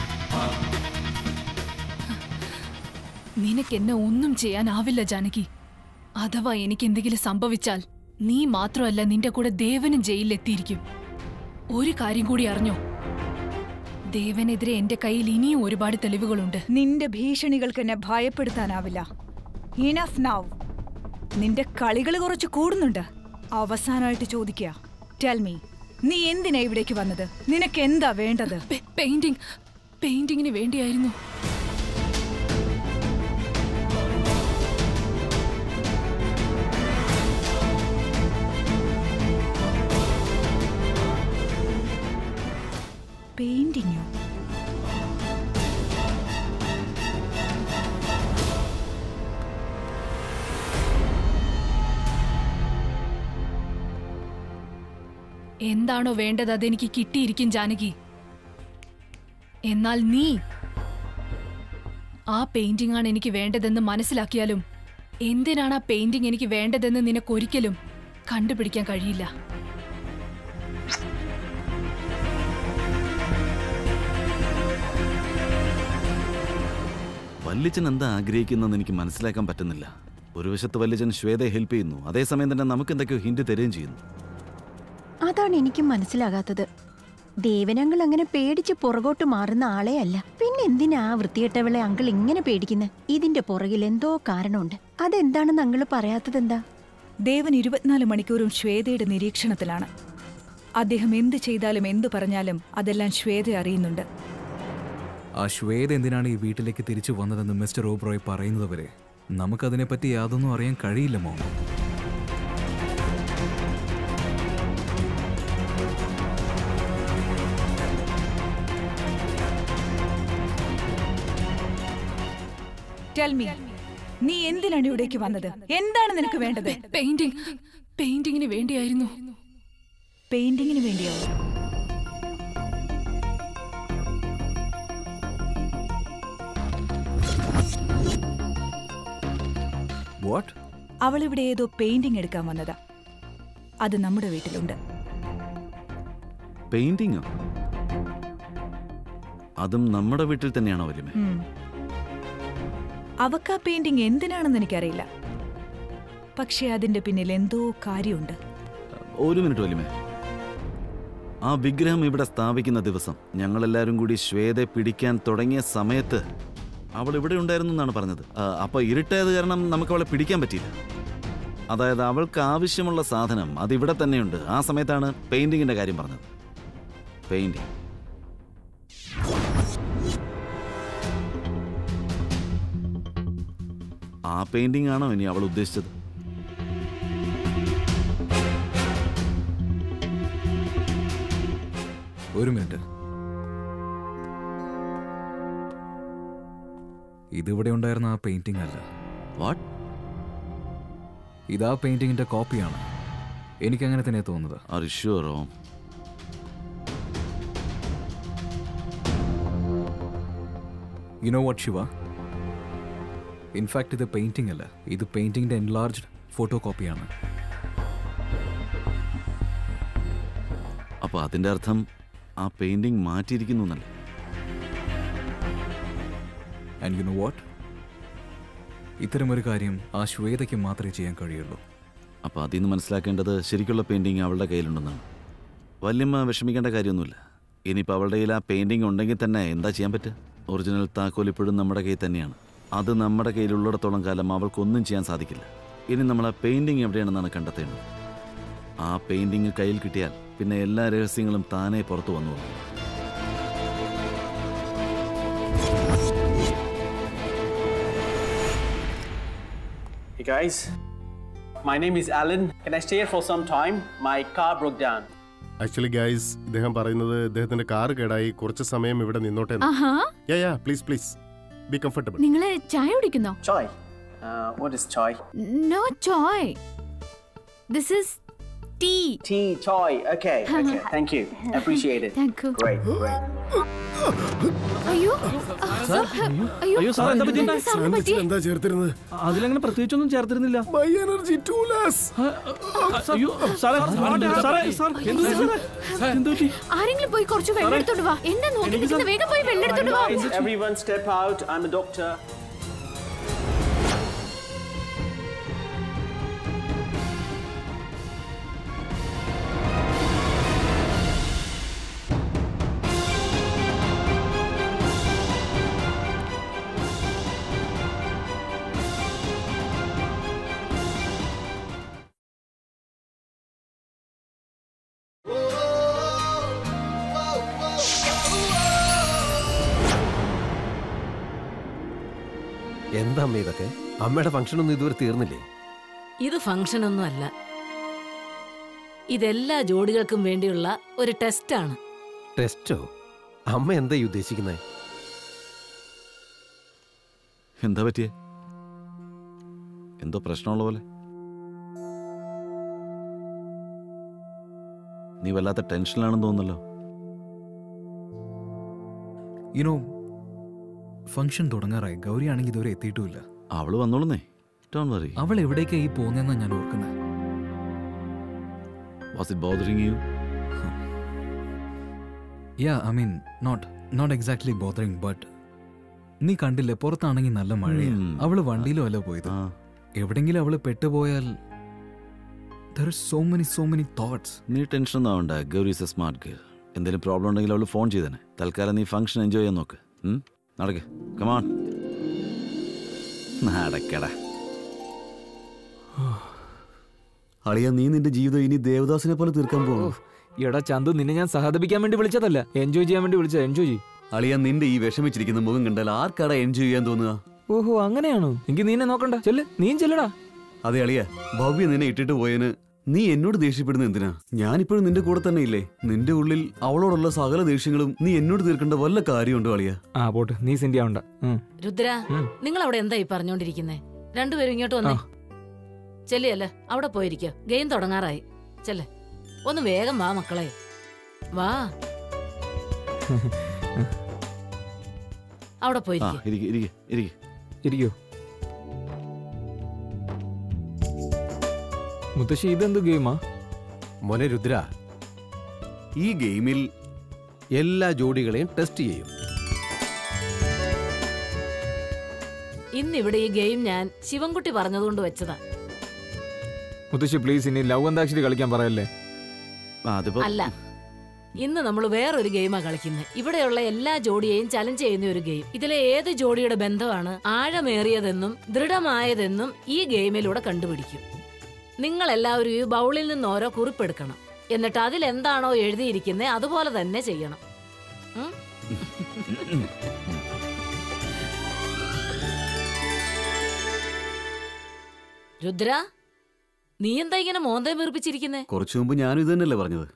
നിനക്ക് എന്നെ ഒന്നും ചെയ്യാനാവില്ല ജാനകി അഥവാ എനിക്ക് എന്തെങ്കിലും സംഭവിച്ചാൽ നീ മാത്രമല്ല നിന്റെ കൂടെ ദേവനും ജയിലിലെത്തിയിരിക്കും ഒരു കാര്യം കൂടി അറിഞ്ഞോ ദേവനെതിരെ എന്റെ കയ്യിൽ ഇനിയും ഒരുപാട് തെളിവുകളുണ്ട് നിന്റെ ഭീഷണികൾക്ക് എന്നെ ഭയപ്പെടുത്താനാവില്ല ഇനഫ് നൗ നിന്റെ കളികൾ കുറച്ച് കൂടുന്നുണ്ട് അവസാനമായിട്ട് ചോദിക്കുക ടെൽ മീ നീ എന്തിനാ ഇവിടേക്ക് വന്നത് നിനക്ക് എന്താ വേണ്ടത് പെയിന്റിംഗ് പെയിന്റിങ്ങിന് വേണ്ടിയായിരുന്നു പെയിന്റിങ്ങോ എന്താണോ വേണ്ടത് അതെനിക്ക് കിട്ടിയിരിക്കും ജാനകി എന്നാൽ നീ ആ പെയിന്റിംഗ് ആണ് എനിക്ക് വേണ്ടതെന്ന് മനസ്സിലാക്കിയാലും എന്തിനാണ് ആ പെയിന്റിംഗ് എനിക്ക് വേണ്ടതെന്ന് നിനക്കൊരിക്കലും കണ്ടുപിടിക്കാൻ കഴിയില്ല വല്യച്ചൻ എന്താ ആഗ്രഹിക്കുന്നതെന്ന് എനിക്ക് മനസ്സിലാക്കാൻ പറ്റുന്നില്ല ഒരു വശത്ത് വല്യച്ചൻ ശ്വേതയെ ഹെൽപ്പ് ചെയ്യുന്നു അതേസമയം തന്നെ നമുക്ക് എന്തൊക്കെയോ ഹിന്റ് തരുകയും ചെയ്യുന്നു അതാണ് എനിക്ക് മനസ്സിലാകാത്തത് ദേവനങ്ങൾ അങ്ങനെ പേടിച്ച് പുറകോട്ട് മാറുന്ന ആളെ അല്ല പിന്നെ എന്തിനാ ആ വൃത്തികെട്ടവളെ അങ്കിൾ ഇങ്ങനെ പേടിക്കുന്നത് ഇതിന്റെ പുറകിൽ എന്തോ കാരണമുണ്ട് അതെന്താണെന്ന് അങ്കിള് പറയാത്തതെന്താ ദേവൻ ഇരുപത്തിനാല് മണിക്കൂറും ശ്വേതയുടെ നിരീക്ഷണത്തിലാണ് അദ്ദേഹം എന്ത് ചെയ്താലും എന്ത് പറഞ്ഞാലും അതെല്ലാം ശ്വേത അറിയുന്നുണ്ട് ആ ശ്വേത എന്തിനാണ് ഈ വീട്ടിലേക്ക് തിരിച്ചു വന്നതെന്ന് മിസ്റ്റർ ഓബ്രോയ് പറയുന്നത് വരെ നമുക്കതിനെപ്പറ്റി യാതൊന്നും അറിയാൻ കഴിയില്ല മോം ടെൽ മീ നീ എന്തിനാണ് ഇവിടേക്ക് വന്നത് എന്താണ് നിനക്ക് വേണ്ടത് പെയിന്റിംഗ് പെയിന്റിങ്ങിന് വേണ്ടിയായിരുന്നു പെയിന്റിങ്ങിന് വേണ്ടിയോ വാട്ട് അവൾ ഇവിടെ ഏതോ പെയിന്റിംഗ് എടുക്കാൻ വന്നതാ അത് നമ്മുടെ വീട്ടിലുണ്ട് പെയിന്റിങ്ങോ അതും നമ്മുടെ വീട്ടിൽ തന്നെയാണോ വലിയ ഉം. അവക്ക് ആ പെയിന്റിംഗ് എന്തിനാണെന്ന് എനിക്കറിയില്ല പക്ഷേ അതിന്റെ പിന്നിൽ എന്തോ കാര്യമുണ്ട് ഒരു മിനിറ്റ് വലിമേ ആ വിഗ്രഹം ഇവിടെ സ്ഥാപിക്കുന്ന ദിവസം ഞങ്ങളെല്ലാവരും കൂടി ശ്വേതയെ പിടിക്കാൻ തുടങ്ങിയ സമയത്ത് അവൾ ഇവിടെ ഉണ്ടായിരുന്നു എന്നാണ് പറഞ്ഞത് ആ, അപ്പൊ ഇരുട്ടായത് കാരണം നമുക്ക് അവളെ പിടിക്കാൻ പറ്റിയില്ല അതായത് അവൾക്ക് ആവശ്യമുള്ള സാധനം അത് ഇവിടെ തന്നെയുണ്ട് ആ സമയത്താണ് പെയിന്റിങ്ങിന്റെ കാര്യം പറഞ്ഞത് പെയിന്റിങ് ആ പെയിന്റിംഗ് ആണോ ഇനി അവൾ ഉദ്ദേശിച്ചത് ഒരു മിനിറ്റ് ഇതിവിടെ ഉണ്ടായിരുന്ന ആ പെയിന്റിംഗ് അല്ല വാട്ട് ഇതാ പെയിന്റിങ്ങിന്റെ കോപ്പിയാണ് എനിക്കങ്ങനെ തന്നെ തോന്നുന്നത് are sure Om you know what Shiva in fact ഇത് പെയിന്റിംഗ് അല്ല ഇത് പെയിന്റിങ്ങിന്റെ എൻലാർജ്ഡ് ഫോട്ടോ കോപ്പിയാണ് അപ്പൊ അതിന്റെ അർത്ഥം ആ പെയിന്റിംഗ് മാറ്റിയിരിക്കുന്നു എന്നല്ലേ ആൻഡ് യു നോ വാട്ട് ഇത്തരമൊരു കാര്യം ആ ശ്വേതയ്ക്ക് മാത്രമേ ചെയ്യാൻ കഴിയുള്ളൂ അപ്പൊ അതിൽ നിന്ന് മനസ്സിലാക്കേണ്ടത് ശരിക്കുള്ള പെയിന്റിംഗ് അവളുടെ കയ്യിലുണ്ടെന്നാണ് വല്യമ്മ വിഷമിക്കേണ്ട കാര്യമൊന്നുമില്ല ഇനിയിപ്പോൾ അവളുടെ കയ്യിൽ ആ പെയിന്റിംഗ് ഉണ്ടെങ്കിൽ തന്നെ എന്താ ചെയ്യാൻ പറ്റുക ഒറിജിനൽ താക്കോൽ ഇപ്പോഴും നമ്മുടെ കയ്യിൽ തന്നെയാണ് അത് നമ്മുടെ കയ്യിലുള്ളിടത്തോളം കാലം അവൾക്കൊന്നും ചെയ്യാൻ സാധിക്കില്ല ഇനി നമ്മൾ ആ പെയിന്റിംഗ് എവിടെയാണെന്നാണ് കണ്ടെത്തേണ്ടത് ആ പെയിന്റിംഗ് കയ്യിൽ കിട്ടിയാൽ പിന്നെ എല്ലാ രഹസ്യങ്ങളും താനേ പുറത്തു വന്നു Hey guys, my name is Alan. Can I stay here for some time? My car broke down. Actually guys ഇദ്ദേഹം പറയുന്നത് ഇദ്ദേഹത്തിന്റെ കാർ കേടായി കുറച്ച് സമയം ഇവിടെ നിന്നോട്ടെ ആഹാ yeah yeah please please be comfortable നിങ്ങള് ചായ കുടിക്കുന്നോ Chai. Uh, what is chai? No chai this is tea Tea, chai. Okay, okay. Thank you. Appreciate it. Thank you. Great, great. അയ്യോ സാർ അയ്യോ സാർ എന്താ പറ്റി സാറിന് പറ്റി? എന്താ ചേർത്തിരുന്നത് അതിലങ്ങനെ പ്രത്യേകിച്ചൊന്നും ചേർത്തിരുന്നില്ല മൈ എനർജി ടു ലെസ് അയ്യോ സാറേ സാറേ സാർ എന്ത് പറ്റി സാറേ? എന്ത് പറ്റി ആരെങ്കിലും പോയി കുറച്ച് വെള്ളം എടുത്തോണ്ട് വാ എന്താ നോക്കി നിൽക്കുന്നത് വേഗം പോയി വെള്ളം എടുത്തോണ്ട് വാ Everyone step out. I'm a doctor. എന്താ അമ്മ ഇതൊക്കെ അമ്മയുടെ ഫംഗ്ഷൻ ഒന്നും ഇതുവരെ തീർന്നില്ലേ ഇത് ഫംഗ്ഷൻ ഒന്നും അല്ല ഇതെല്ലാ ജോഡികൾക്കും വേണ്ടിയുള്ള ഒരു ടെസ്റ്റാണ് ടെസ്റ്റോ അമ്മ എന്താ ഈ ഉദ്ദേശിക്കുന്നത് എന്താ പറ്റിയേ എന്തോ പ്രശ്നമുള്ള പോലെ നീ വല്ലാത്ത ടെൻഷനിലാണെന്ന് തോന്നുന്നല്ലോ യുനോ ഫംഗ്ഷൻ തുടങ്ങാറായി ഗൗരി ആണെങ്കിൽ ഇതുവരെ എത്തിയിട്ടുമില്ല അവള് വന്നോളുന്നേ ഡോൺ വറി അവൾ എവിടേക്കാ ഈ പോകുന്നതെന്നാ ഞാൻ ഓർക്കുന്നത് was it bothering you yeah I mean not not exactly bothering but നീ കണ്ടില്ലേ പുറത്താണെങ്കിൽ നല്ല മഴയാ ഉം. അവള് വണ്ടിയിലും അല്ല പോയത് എവിടെങ്കിലും അവള് പെട്ടുപോയാൽ there so many so many thoughts നീ ടെൻഷൻ ഒന്നും ആവണ്ട Gauri is a smart girl എന്തെങ്കിലും പ്രോബ്ലം ഉണ്ടെങ്കിൽ അവൾ ഫോൺ ചെയ്തേനെ തൽക്കാലം നീ ഫംഗ്ഷൻ എൻജോയ് ചെയ്യാൻ നോക്ക് ഉം? നടക്ക് കമാൺ നടക്കടാ അളിയ നീ നിന്റെ ജീവിതം ഇനി ദേവദാസിനെ പോലെ തീർക്കാൻ പോകുന്നു എടാ ചന്തു നിന്നെ ഞാൻ സഹതപിക്കാൻ വേണ്ടി വിളിച്ചതല്ല എൻജോയ് ചെയ്യാൻ വേണ്ടി വിളിച്ചത് എൻജോയ് ചെയ്യും അളിയ നിന്റെ ഈ വിഷമിച്ചിരിക്കുന്ന മുഖം കണ്ടാൽ ആർക്കാടാ എൻജോയ് ചെയ്യാൻ തോന്നുക ഓഹോ അങ്ങനെയാണോ എങ്കിൽ നീ എന്നെ നോക്കണ്ട ചെല്ല് നീയും ചെല്ലടാ അതെ അളിയ ഭവ്യ നിന്നെ ഇട്ടിട്ട് പോയതിന് നീ എന്നോട് ദേഷ്യപ്പെടുന്ന എന്തിനാ ഞാനിപ്പോഴും നിന്റെ കൂടെ തന്നെ ഇല്ലേ നിന്റെ ഉള്ളിൽ അവളോടുള്ള സകല ദേഷ്യങ്ങളും നീ എന്നോട് തീർക്കേണ്ട വല്ല കാര്യമുണ്ടോ അളിയ ആ പോട്ട് നീ സിന്ധ്യ ആവണ്ട ഉം. രുദ്ര ഉം. നിങ്ങൾ അവിടെ എന്തായി പറഞ്ഞോണ്ടിരിക്കുന്നേ രണ്ടുപേരും ഇങ്ങോട്ട് വന്നേ ചെല്ലിയല്ലേ അവിടെ പോയിരിക്കോ ഗെയിം തുടങ്ങാറായി ചെല്ലേ ഒന്ന് വേഗം വാ മക്കളെ വാ അവിടെ ആ പോയിരിക്കേ ഇരിക്കെ ഇരിക്കെ ഇരിക്കെ ഇരിക്കോ മുത്തശ്ശി ഇതെന്ത് ഗെയിമാ മോനെ രുദ്ര ഈ ഗെയിമിൽ എല്ലാ ജോഡികളെയും ടെസ്റ്റ് ചെയ്യും ഇന്നിവിടെ ഈ ഗെയിം ഞാൻ ശിവൻകുട്ടി പറഞ്ഞതുകൊണ്ട് വെച്ചതാ മുത്തശ്ശി പ്ലീസ് ഇനി ലവ് അന്താക്ഷരി കളിക്കാൻ പറയല്ലേ അതിപ്പോ അല്ല ഇന്ന് നമ്മൾ വേറൊരു ഗെയിമാ കളിക്കുന്നത് ഇവിടെയുള്ള എല്ലാ ജോഡിയെയും ചലഞ്ച് ചെയ്യുന്ന ഒരു ഗെയിം ഇതിലെ ഏത് ജോഡിയുടെ ബന്ധമാണ് ആഴമേറിയതെന്നും ദൃഢമായതെന്നും ഈ ഗെയിമിലൂടെ കണ്ടുപിടിക്കും നിങ്ങൾ എല്ലാവരും ഈ ബൗളിൽ നിന്ന് ഓരോ കുറിപ്പെടുക്കണം എന്നിട്ട് അതിൽ എന്താണോ എഴുതിയിരിക്കുന്നത് അതുപോലെ തന്നെ ചെയ്യണം ഉം? രുദ്ര നീ എന്താ ഇങ്ങനെ മോന്തേ വീർപ്പിച്ചിരിക്കുന്നേ കുറച്ചു മുമ്പ് ഞാനും ഇത് തന്നെയല്ലേ പറഞ്ഞത്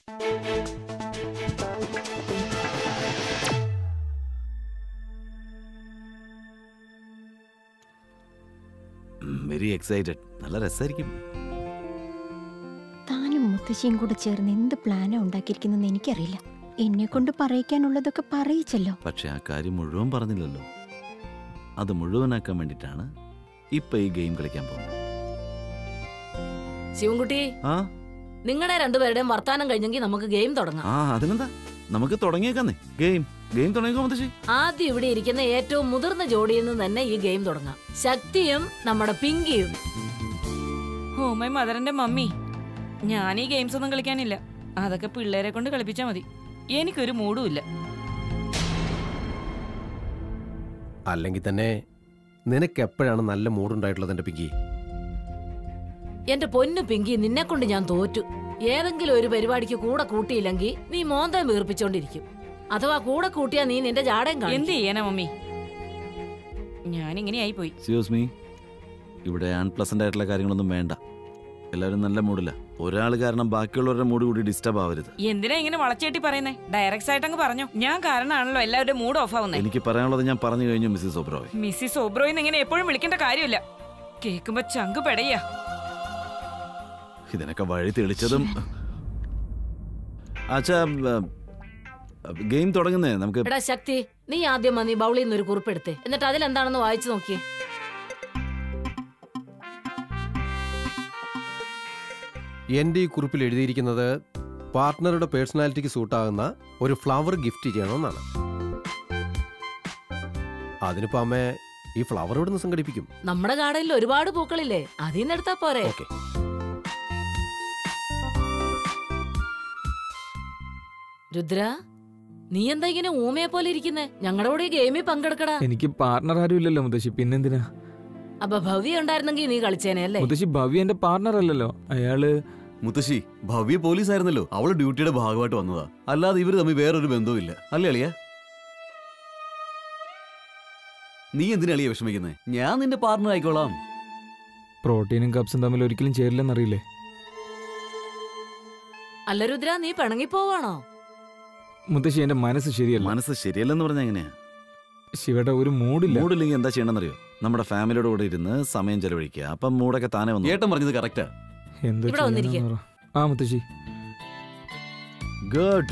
വെരി എക്സൈറ്റഡ് നല്ല രസമായിരിക്കും താനും മുത്തശ്ശിയും കൂടെ ചേർന്ന് എന്ത് പ്ലാനാ ഉണ്ടാക്കിയിരിക്കുന്നെന്ന് എനിക്കറിയില്ല എന്നെ കൊണ്ട് പറയിക്കാനുള്ളതൊക്കെ പറയിച്ചല്ലോ പക്ഷെ ആ കാര്യം മുഴുവൻ പറഞ്ഞില്ലല്ലോ അത് മുഴുവനാക്കാൻ വേണ്ടിയിട്ടാണ് ഇപ്പൊ ഈ ഗെയിം കളിക്കാൻ പോകുന്നത് ശിവൻകുട്ടി ആ നിങ്ങളുടെ രണ്ടുപേരുടെയും വർത്താനം കഴിഞ്ഞെങ്കിൽ നമുക്ക് ഗെയിം തുടങ്ങാം ആ അതിനെന്താ നമുക്ക് തുടങ്ങിയേക്കാന്നേ ഗെയിം ഗെയിം തുടങ്ങിക്കോ മുത്തശ്ശി ആദ്യം ഇവിടെ ഇരിക്കുന്ന ഏറ്റവും മുതിർന്ന ജോഡിയിൽ നിന്ന് തന്നെ ഈ ഗെയിം തുടങ്ങാം ശക്തിയും നമ്മുടെ പിങ്കിയും ഓ മൈ മദറിന്റെ മമ്മി ഞാൻ ഈ ഗെയിംസ് ഒന്നും കളിക്കാനില്ല അതൊക്കെ പിള്ളേരെ കൊണ്ട് കളിപ്പിച്ചാ മതി എനിക്കൊരു മൂടും ഇല്ല അല്ലെങ്കിൽ തന്നെ നിനക്ക് എപ്പോഴാണ് നല്ല മൂഡുണ്ടായിട്ടുള്ളത് എൻ്റെ പിങ്കി എന്റെ പൊന്നു പിങ്കി നിന്നെ കൊണ്ട് ഞാൻ തോറ്റു ഏതെങ്കിലും ഒരു പരിപാടിക്ക് കൂടെ കൂട്ടിയില്ലെങ്കിൽ നീ മോന്തം വീർപ്പിച്ചോണ്ടിരിക്കും അഥവാ കൂടെ കൂട്ടിയാ നീ നിന്റെ ജാടയും എന്ത് കാണും ചെയ്യാനാ മമ്മി ഞാൻ ഇങ്ങനെ ആയി പോയി എക്സ്ക്യൂസ് മീ ഇവിടെ അൺപ്ലസന്റ് ആയിട്ടുള്ള കാര്യങ്ങളൊന്നും വേണ്ട എല്ലാവരും നല്ല മൂഡില്ല ഒരാൾ കാരണം ബാക്കിയുള്ളവരുടെ മൂഡ് കൂടി ഡിസ്റ്റർബ് ആവരുത് എന്തിനാ ഇങ്ങനെ വളച്ചേട്ടി പറയുന്നേ ഡയറക്റ്റ് ആയിട്ട് അങ്ങ് പറഞ്ഞു ഞാൻ കാരണമാണല്ലോ എല്ലാവരുടെ മൂഡ് ഓഫ് ആവുന്നേ എനിക്ക് പറയാനുള്ളത് ഞാൻ പറഞ്ഞു കഴിഞ്ഞു മിസ്സിസ് ഒബ്രോയ് മിസ്സിസ് ഓബ്രോയിന്ന് ഇങ്ങനെ എപ്പോഴും വിളിക്കേണ്ട കാര്യമില്ല കേൾക്കുമ്പോ ചങ്ക് പെടയ്യ ഇതിനൊക്കെ വഴി തെളിച്ചതും അച്ഛാ ഗെയിം തുടങ്ങുന്നേ നമുക്ക് എടാ ശക്തി നീ ആദ്യം വന്ന് ഈ ബൗളിൽ നിന്ന് ഒരു കുറിപ്പെടുത്തേ എന്നിട്ട് അതിലെന്താണെന്ന് വായിച്ചു നോക്കിയേ എൻ്റെ ഈ കുറിപ്പിൽ എഴുതിയിരിക്കുന്നത് പാർട്ട്ണറുടെ പേഴ്സണാലിറ്റിക്ക് സൂട്ടാകുന്ന ഒരു ഫ്ലവർ ഗിഫ്റ്റ് ചെയ്യണമെന്നാണ് അതിനിപ്പോ അമ്മ ഈ ഫ്ലവർ ഇവിടുന്ന് സംഘടിപ്പിക്കും നമ്മുടെ ഗാർഡനിൽ ഒരുപാട് പൂക്കളില്ലേ അതിൽ നിന്ന് എടുത്താ പോരെ രുദ്ര നീ എന്താ ഇങ്ങനെ ഊമയെ പോലെ ഇരിക്കുന്നേ ഞങ്ങളുടെ കൂടെ ഈ ഗെയിമിൽ പങ്കെടുക്കടാ എനിക്ക് പാർട്ണർ ആരും ഇല്ലല്ലോ മുത്തശ്ശി പിന്നെന്തിനാ അപ്പൊ ഭവ്യ ഉണ്ടായിരുന്നെങ്കിൽ നീ കളിച്ചേനെ അല്ലേ മുത്തശ്ശി ഭവ്യ എന്റെ പാർട്ണർ അല്ലല്ലോ അയാള് മുത്തശ്ശി ഭവ്യ പോലീസ് ആയിരുന്നല്ലോ അവള് ഡ്യൂട്ടിയുടെ ഭാഗമായിട്ട് വന്നതാ അല്ലാതെ ഇവര് തമ്മിൽ വേറൊരു ബന്ധവും ഇല്ല അല്ലേ അളിയ നീ എന്തിനാ അളിയെ വിഷമിക്കുന്നത് ഞാൻ നിന്റെ പാർട്ണർ ആയിക്കോളാം പ്രോട്ടീനും കപ്സും തമ്മിൽ ഒരിക്കലും ചേരില്ലെന്നറിയില്ലേ അല്ല രുദ്ര നീ പിണങ്ങിപ്പോവാണോ മുത്തശ്ശി എന്റെ മനസ്സ് ശരിയല്ല മനസ്സ് ശരിയല്ലെന്ന് പറഞ്ഞാ എങ്ങനെയാ ശിവയുടെ ഒരു മൂഡില്ല മൂഡില്ലെങ്കിൽ എന്താ ചെയ്യണമെന്നറിയോ നമ്മുടെ ഫാമിലിയുടെ കൂടെ ഇരുന്ന് സമയം ചെലവഴിക്കുക അപ്പം മൂടൊക്കെ താനെ വന്നു ഏട്ടൻ പറഞ്ഞത് കറക്റ്റാ എന്തോ ഇവിടെ വന്നിരിക്ക്. ചെയ്യാനാന്ന് പറ. ആ മുത്തശ്ശി good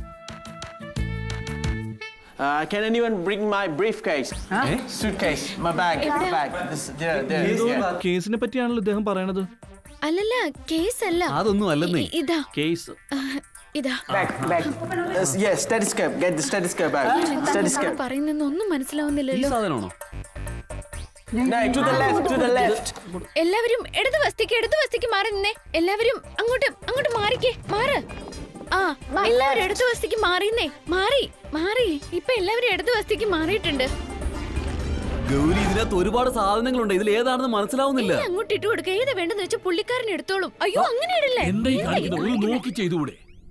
Uh, can anyone bring my briefcase? Suitcase, my bag, my bag. This, there, there. yeah. കേസിനെ പറ്റിയാണല്ലോ ഇദ്ദേഹം പറയണത് അല്ലല്ല കേസ് അല്ല അതൊന്നും അല്ലെന്നേ ഇ- ഇതാ കേസ് ആ, ഇതാ Bag, bag. Yes, yes, stethoscope. Get the stethoscope out. Stethoscope. പറയുന്നെന്ന് ഒന്നും മനസ്സിലാവുന്നില്ലല്ലോ സാധനമാണോ No, to the left, to the left. എല്ലാവരും ഇടത് വസ്തിക്ക് ഇടത് വസ്തിക്ക് മാറി നിന്നേ എല്ലാവരും അങ്ങോട്ട് അങ്ങോട്ട് മാറിക്കേ മാറ് ആ എല്ലാവരും ഇടത് വസ്തിക്ക് മാറിന്നേ മാറി മാറി ഇപ്പൊ എല്ലാവരും ഇടത് വസ്തിക്ക് മാറിയിട്ടുണ്ട് ഗൗരി ഇതിനകത്ത് ഒരുപാട് സാധനങ്ങളുണ്ട് ഇതിൽ ഏതാണെന്ന് മനസ്സിലാവുന്നില്ല ഇനി അങ്ങോട്ട് ഇട്ട് കൊടുക്ക ഏതാ വേണ്ടെന്ന് വെച്ചാൽ പുള്ളിക്കാരൻ എടുത്തോളും അയ്യോ അങ്ങനെ ഇടല്ലേ എന്താ ഈ എന്താ ഈ കാണിക്കുന്നത് ഒന്ന് കാണിക്കുന്നെ? നോക്കി ചെയ്തുകൂടെ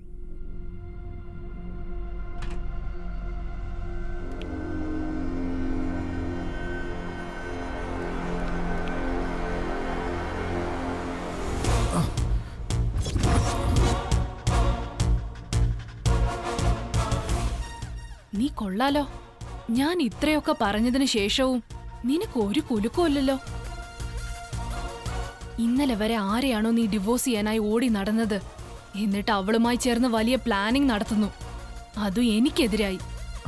നീ കൊള്ളാലോ ഞാൻ ഇത്രയൊക്കെ പറഞ്ഞതിന് ശേഷവും നിനക്ക് ഒരു കുലുക്കമില്ലല്ലോ ഇന്നലെ വരെ ആരെയാണോ നീ ഡിവോഴ്സ് ചെയ്യാനായി ഓടി നടന്നത് എന്നിട്ട് അവളുമായി ചേർന്ന് വലിയ പ്ലാനിംഗ് നടത്തുന്നു അതും എനിക്കെതിരായി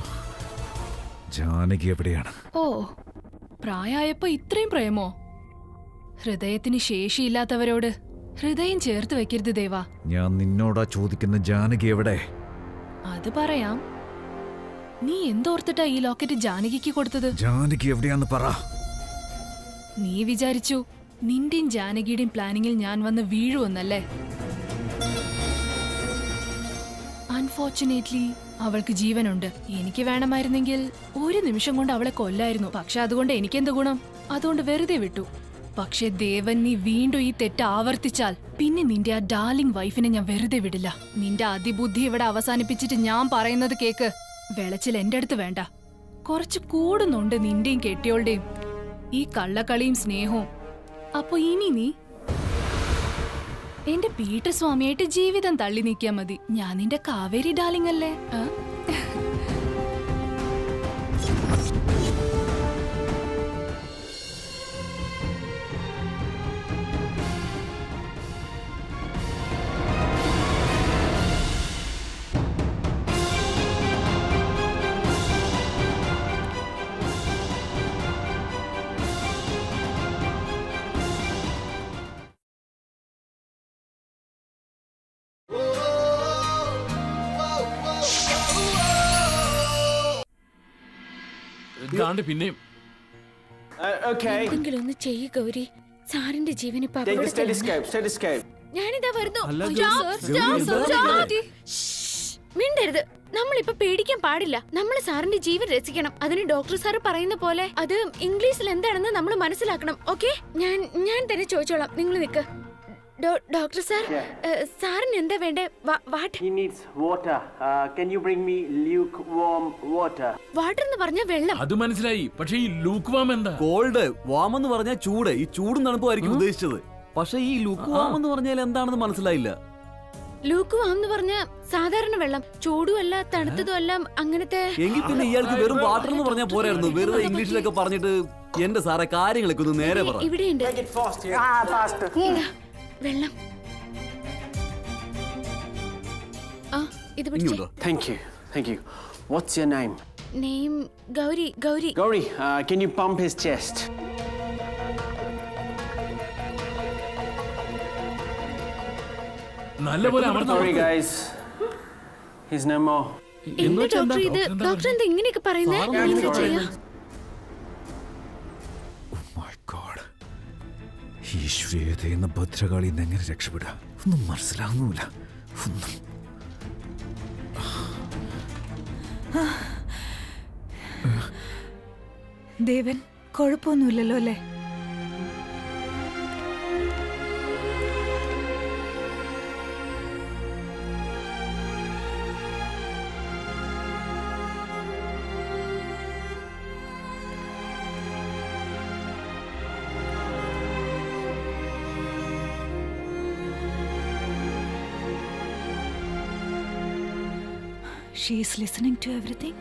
ജാനകി എവിടെയാണ് ഓ പ്രായമായപ്പോ ഇത്രയും പ്രേമോ ഹൃദയത്തിന് ശേഷിയില്ലാത്തവരോട് ഹൃദയം ചേർത്ത് വെക്കരുത് ദേവാ ഞാൻ നിന്നോടാ ചോദിക്കുന്ന ജാനകി എവിടെ അത് പറയാം നീ എന്തോർത്തിട്ടാ ഈ ലോക്കറ്റ് ജാനകിക്ക് കൊടുത്തത് ജാനകി എവിടെയാന്ന് പറ നീ വിചാരിച്ചു നിന്റെയും ജാനകിയുടെയും പ്ലാനിങ്ങിൽ ഞാൻ വന്ന് വീഴുവെന്നല്ലേ അൺഫോർച്ചുനേറ്റ്ലി അവൾക്ക് ജീവനുണ്ട് എനിക്ക് വേണമായിരുന്നെങ്കിൽ ഒരു നിമിഷം കൊണ്ട് അവളെ കൊല്ലായിരുന്നു പക്ഷെ അതുകൊണ്ട് എനിക്കെന്ത് ഗുണം അതുകൊണ്ട് വെറുതെ വിട്ടു പക്ഷെ ദേവൻ നീ വീണ്ടും ഈ തെറ്റ് ആവർത്തിച്ചാൽ പിന്നെ നിന്റെ ആ ഡാർലിംഗ് വൈഫിനെ ഞാൻ വെറുതെ വിടില്ല നിന്റെ അതിബുദ്ധി ഇവിടെ അവസാനിപ്പിച്ചിട്ട് ഞാൻ പറയുന്നത് കേക്ക് വെളച്ചിൽ എന്റെ അടുത്ത് വേണ്ട കുറച്ച് കൂടുന്നുണ്ട് നിന്റെയും കെട്ടിയോളുടെയും ഈ കള്ളക്കളിയും സ്നേഹവും അപ്പൊ ഇനി നീ എന്റെ പീട്ടർ സ്വാമിയായിട്ട് ജീവിതം തള്ളി നീക്കിയാ മതി ഞാൻ നിന്റെ കാവേരി ഡാർലിംഗ് അല്ലേ ആ? ഇതാണ്ട് പിന്നെയും Uh, okay. എന്തെങ്കിലും ഒന്ന് ചെയ്യ് ഗൗരി സാറിന്റെ ജീവൻ ഇപ്പൊ Take the അപകടത്തിലാണ്. stethoscope, stethoscope. ഞാനിതാ വരുന്നു അല്ല, Stop, Gauri, stop, Gauri, stop. Gauri. ശ്ശ്. മിണ്ടരുത് നമ്മളിപ്പോ പേടിക്കാൻ പാടില്ല നമ്മൾ സാറിന്റെ ജീവൻ രസിക്കണം അതിന് ഡോക്ടർ സാർ പറയുന്ന പോലെ അത് ഇംഗ്ലീഷിൽ എന്താണെന്ന് നമ്മൾ മനസ്സിലാക്കണം ഓക്കെ ഞാൻ ഞാൻ തന്നെ ചോദിച്ചോളാം നിങ്ങൾ നിക്ക് ഡോ- ഡോക്ടർ സാർ ഏഹ്, സാറിന് എന്താ വേണ്ടേ വാ- what He needs water. Uh, can you bring me lukewarm water? Water എന്ന് പറഞ്ഞ വെള്ളം അത് മനസ്സിലായി പക്ഷെ ഈ ലൂക്ക് വാം എന്താ കോൾഡ് വാം എന്ന് പറഞ്ഞാൽ ചൂട് ഈ ചൂടും തണുപ്പുമായിരിക്കും ഉദ്ദേശിച്ചത് പക്ഷെ ഈ ലുക്ക് വാം എന്ന് പറഞ്ഞാൽ എന്താണെന്ന് മനസ്സിലായില്ല ലൂക്ക് എന്ന് പറഞ്ഞ സാധാരണ വെള്ളം ചൂടും അല്ല തണുത്തതും അല്ല അങ്ങനത്തെ എങ്കിൽ പിന്നെ ഇയാൾക്ക് വെറും വാട്ടർ എന്ന് പറഞ്ഞാൽ പോരായിരുന്നു വെറുതെ ഇംഗ്ലീഷിലൊക്കെ പറഞ്ഞിട്ട് എന്റെ സാറെ കാര്യങ്ങളൊക്കെ ഒന്ന് നേരെ പറ ഇവിടെയുണ്ട് Ah, faster. ഇതാ, വെള്ളം ആ ഇത് പിടിച്ചേ Thank you. Thank you. What's your name? Name Gauri Gauri Gauri, uh, can you pump his chest? നല്ലപോലെ അമർത്താൻ Sorry, guys. He's no more. എന്താ ഡോക്ടർ ഇത് ഡോക്ടർ എന്താ ഇങ്ങനെയൊക്കെ പറയുന്നേ ഞാൻ എന്താ ചെയ്യാ ഈശ്വരേത എന്ന ഭദ്രകാളി നിന്ന് എങ്ങനെ രക്ഷപ്പെടുക ഒന്നും മനസ്സിലാവുന്നുമില്ല ഒന്നും ദേവൻ കുഴപ്പമൊന്നുമില്ലല്ലോ അല്ലേ she is listening to everything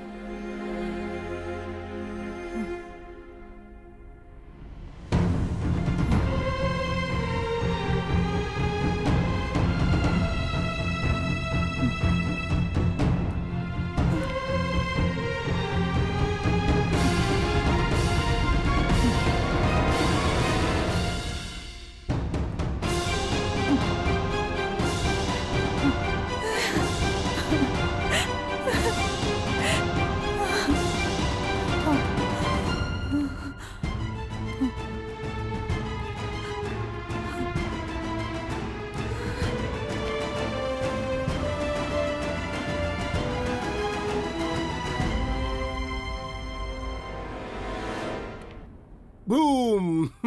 Boom!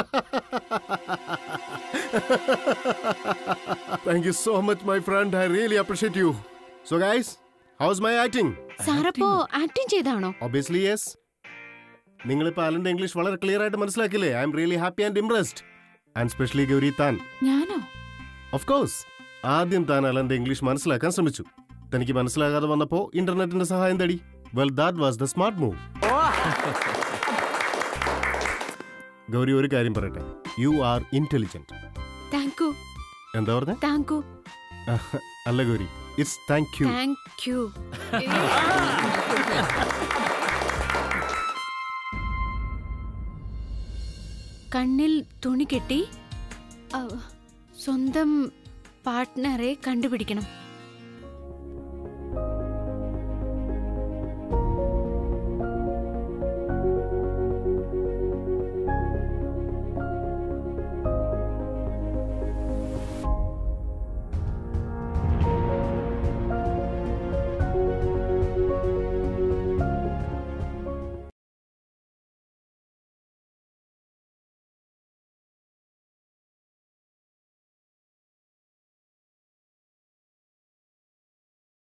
Thank you so much, my friend. I really appreciate you. So, guys, how's my acting? സാറപ്പോ ആക്ടിങ് ചെയ്താണോ ഒബിയസ്ലി യെസ് നിങ്ങളിപ്പോൾ അലന്റെ ഇംഗ്ലീഷ് വളരെ ക്ലിയർ ആയിട്ട് മനസ്സിലാക്കില്ലേ I am really happy and impressed and specially Gauri താൻ ഞാനോ of course ആദ്യം താൻ അലന്റെ ഇംഗ്ലീഷ് മനസ്സിലാക്കാൻ ശ്രമിച്ചു തനിക്ക് മനസ്സിലാകാതെ വന്നപ്പോ ഇന്റർനെറ്റിന്റെ സഹായം തേടി well that was the smart move Gauri ഒരു കാര്യം പറയട്ടെ you are intelligent thank you എന്താ പറഞ്ഞ താങ്ക് യു അല്ല Gauri it's thank you thank you കണ്ണിൽ തുണി കെട്ടി അ, സ്വന്തം പാർട്ട്ണറെ കണ്ടുപിടിക്കണം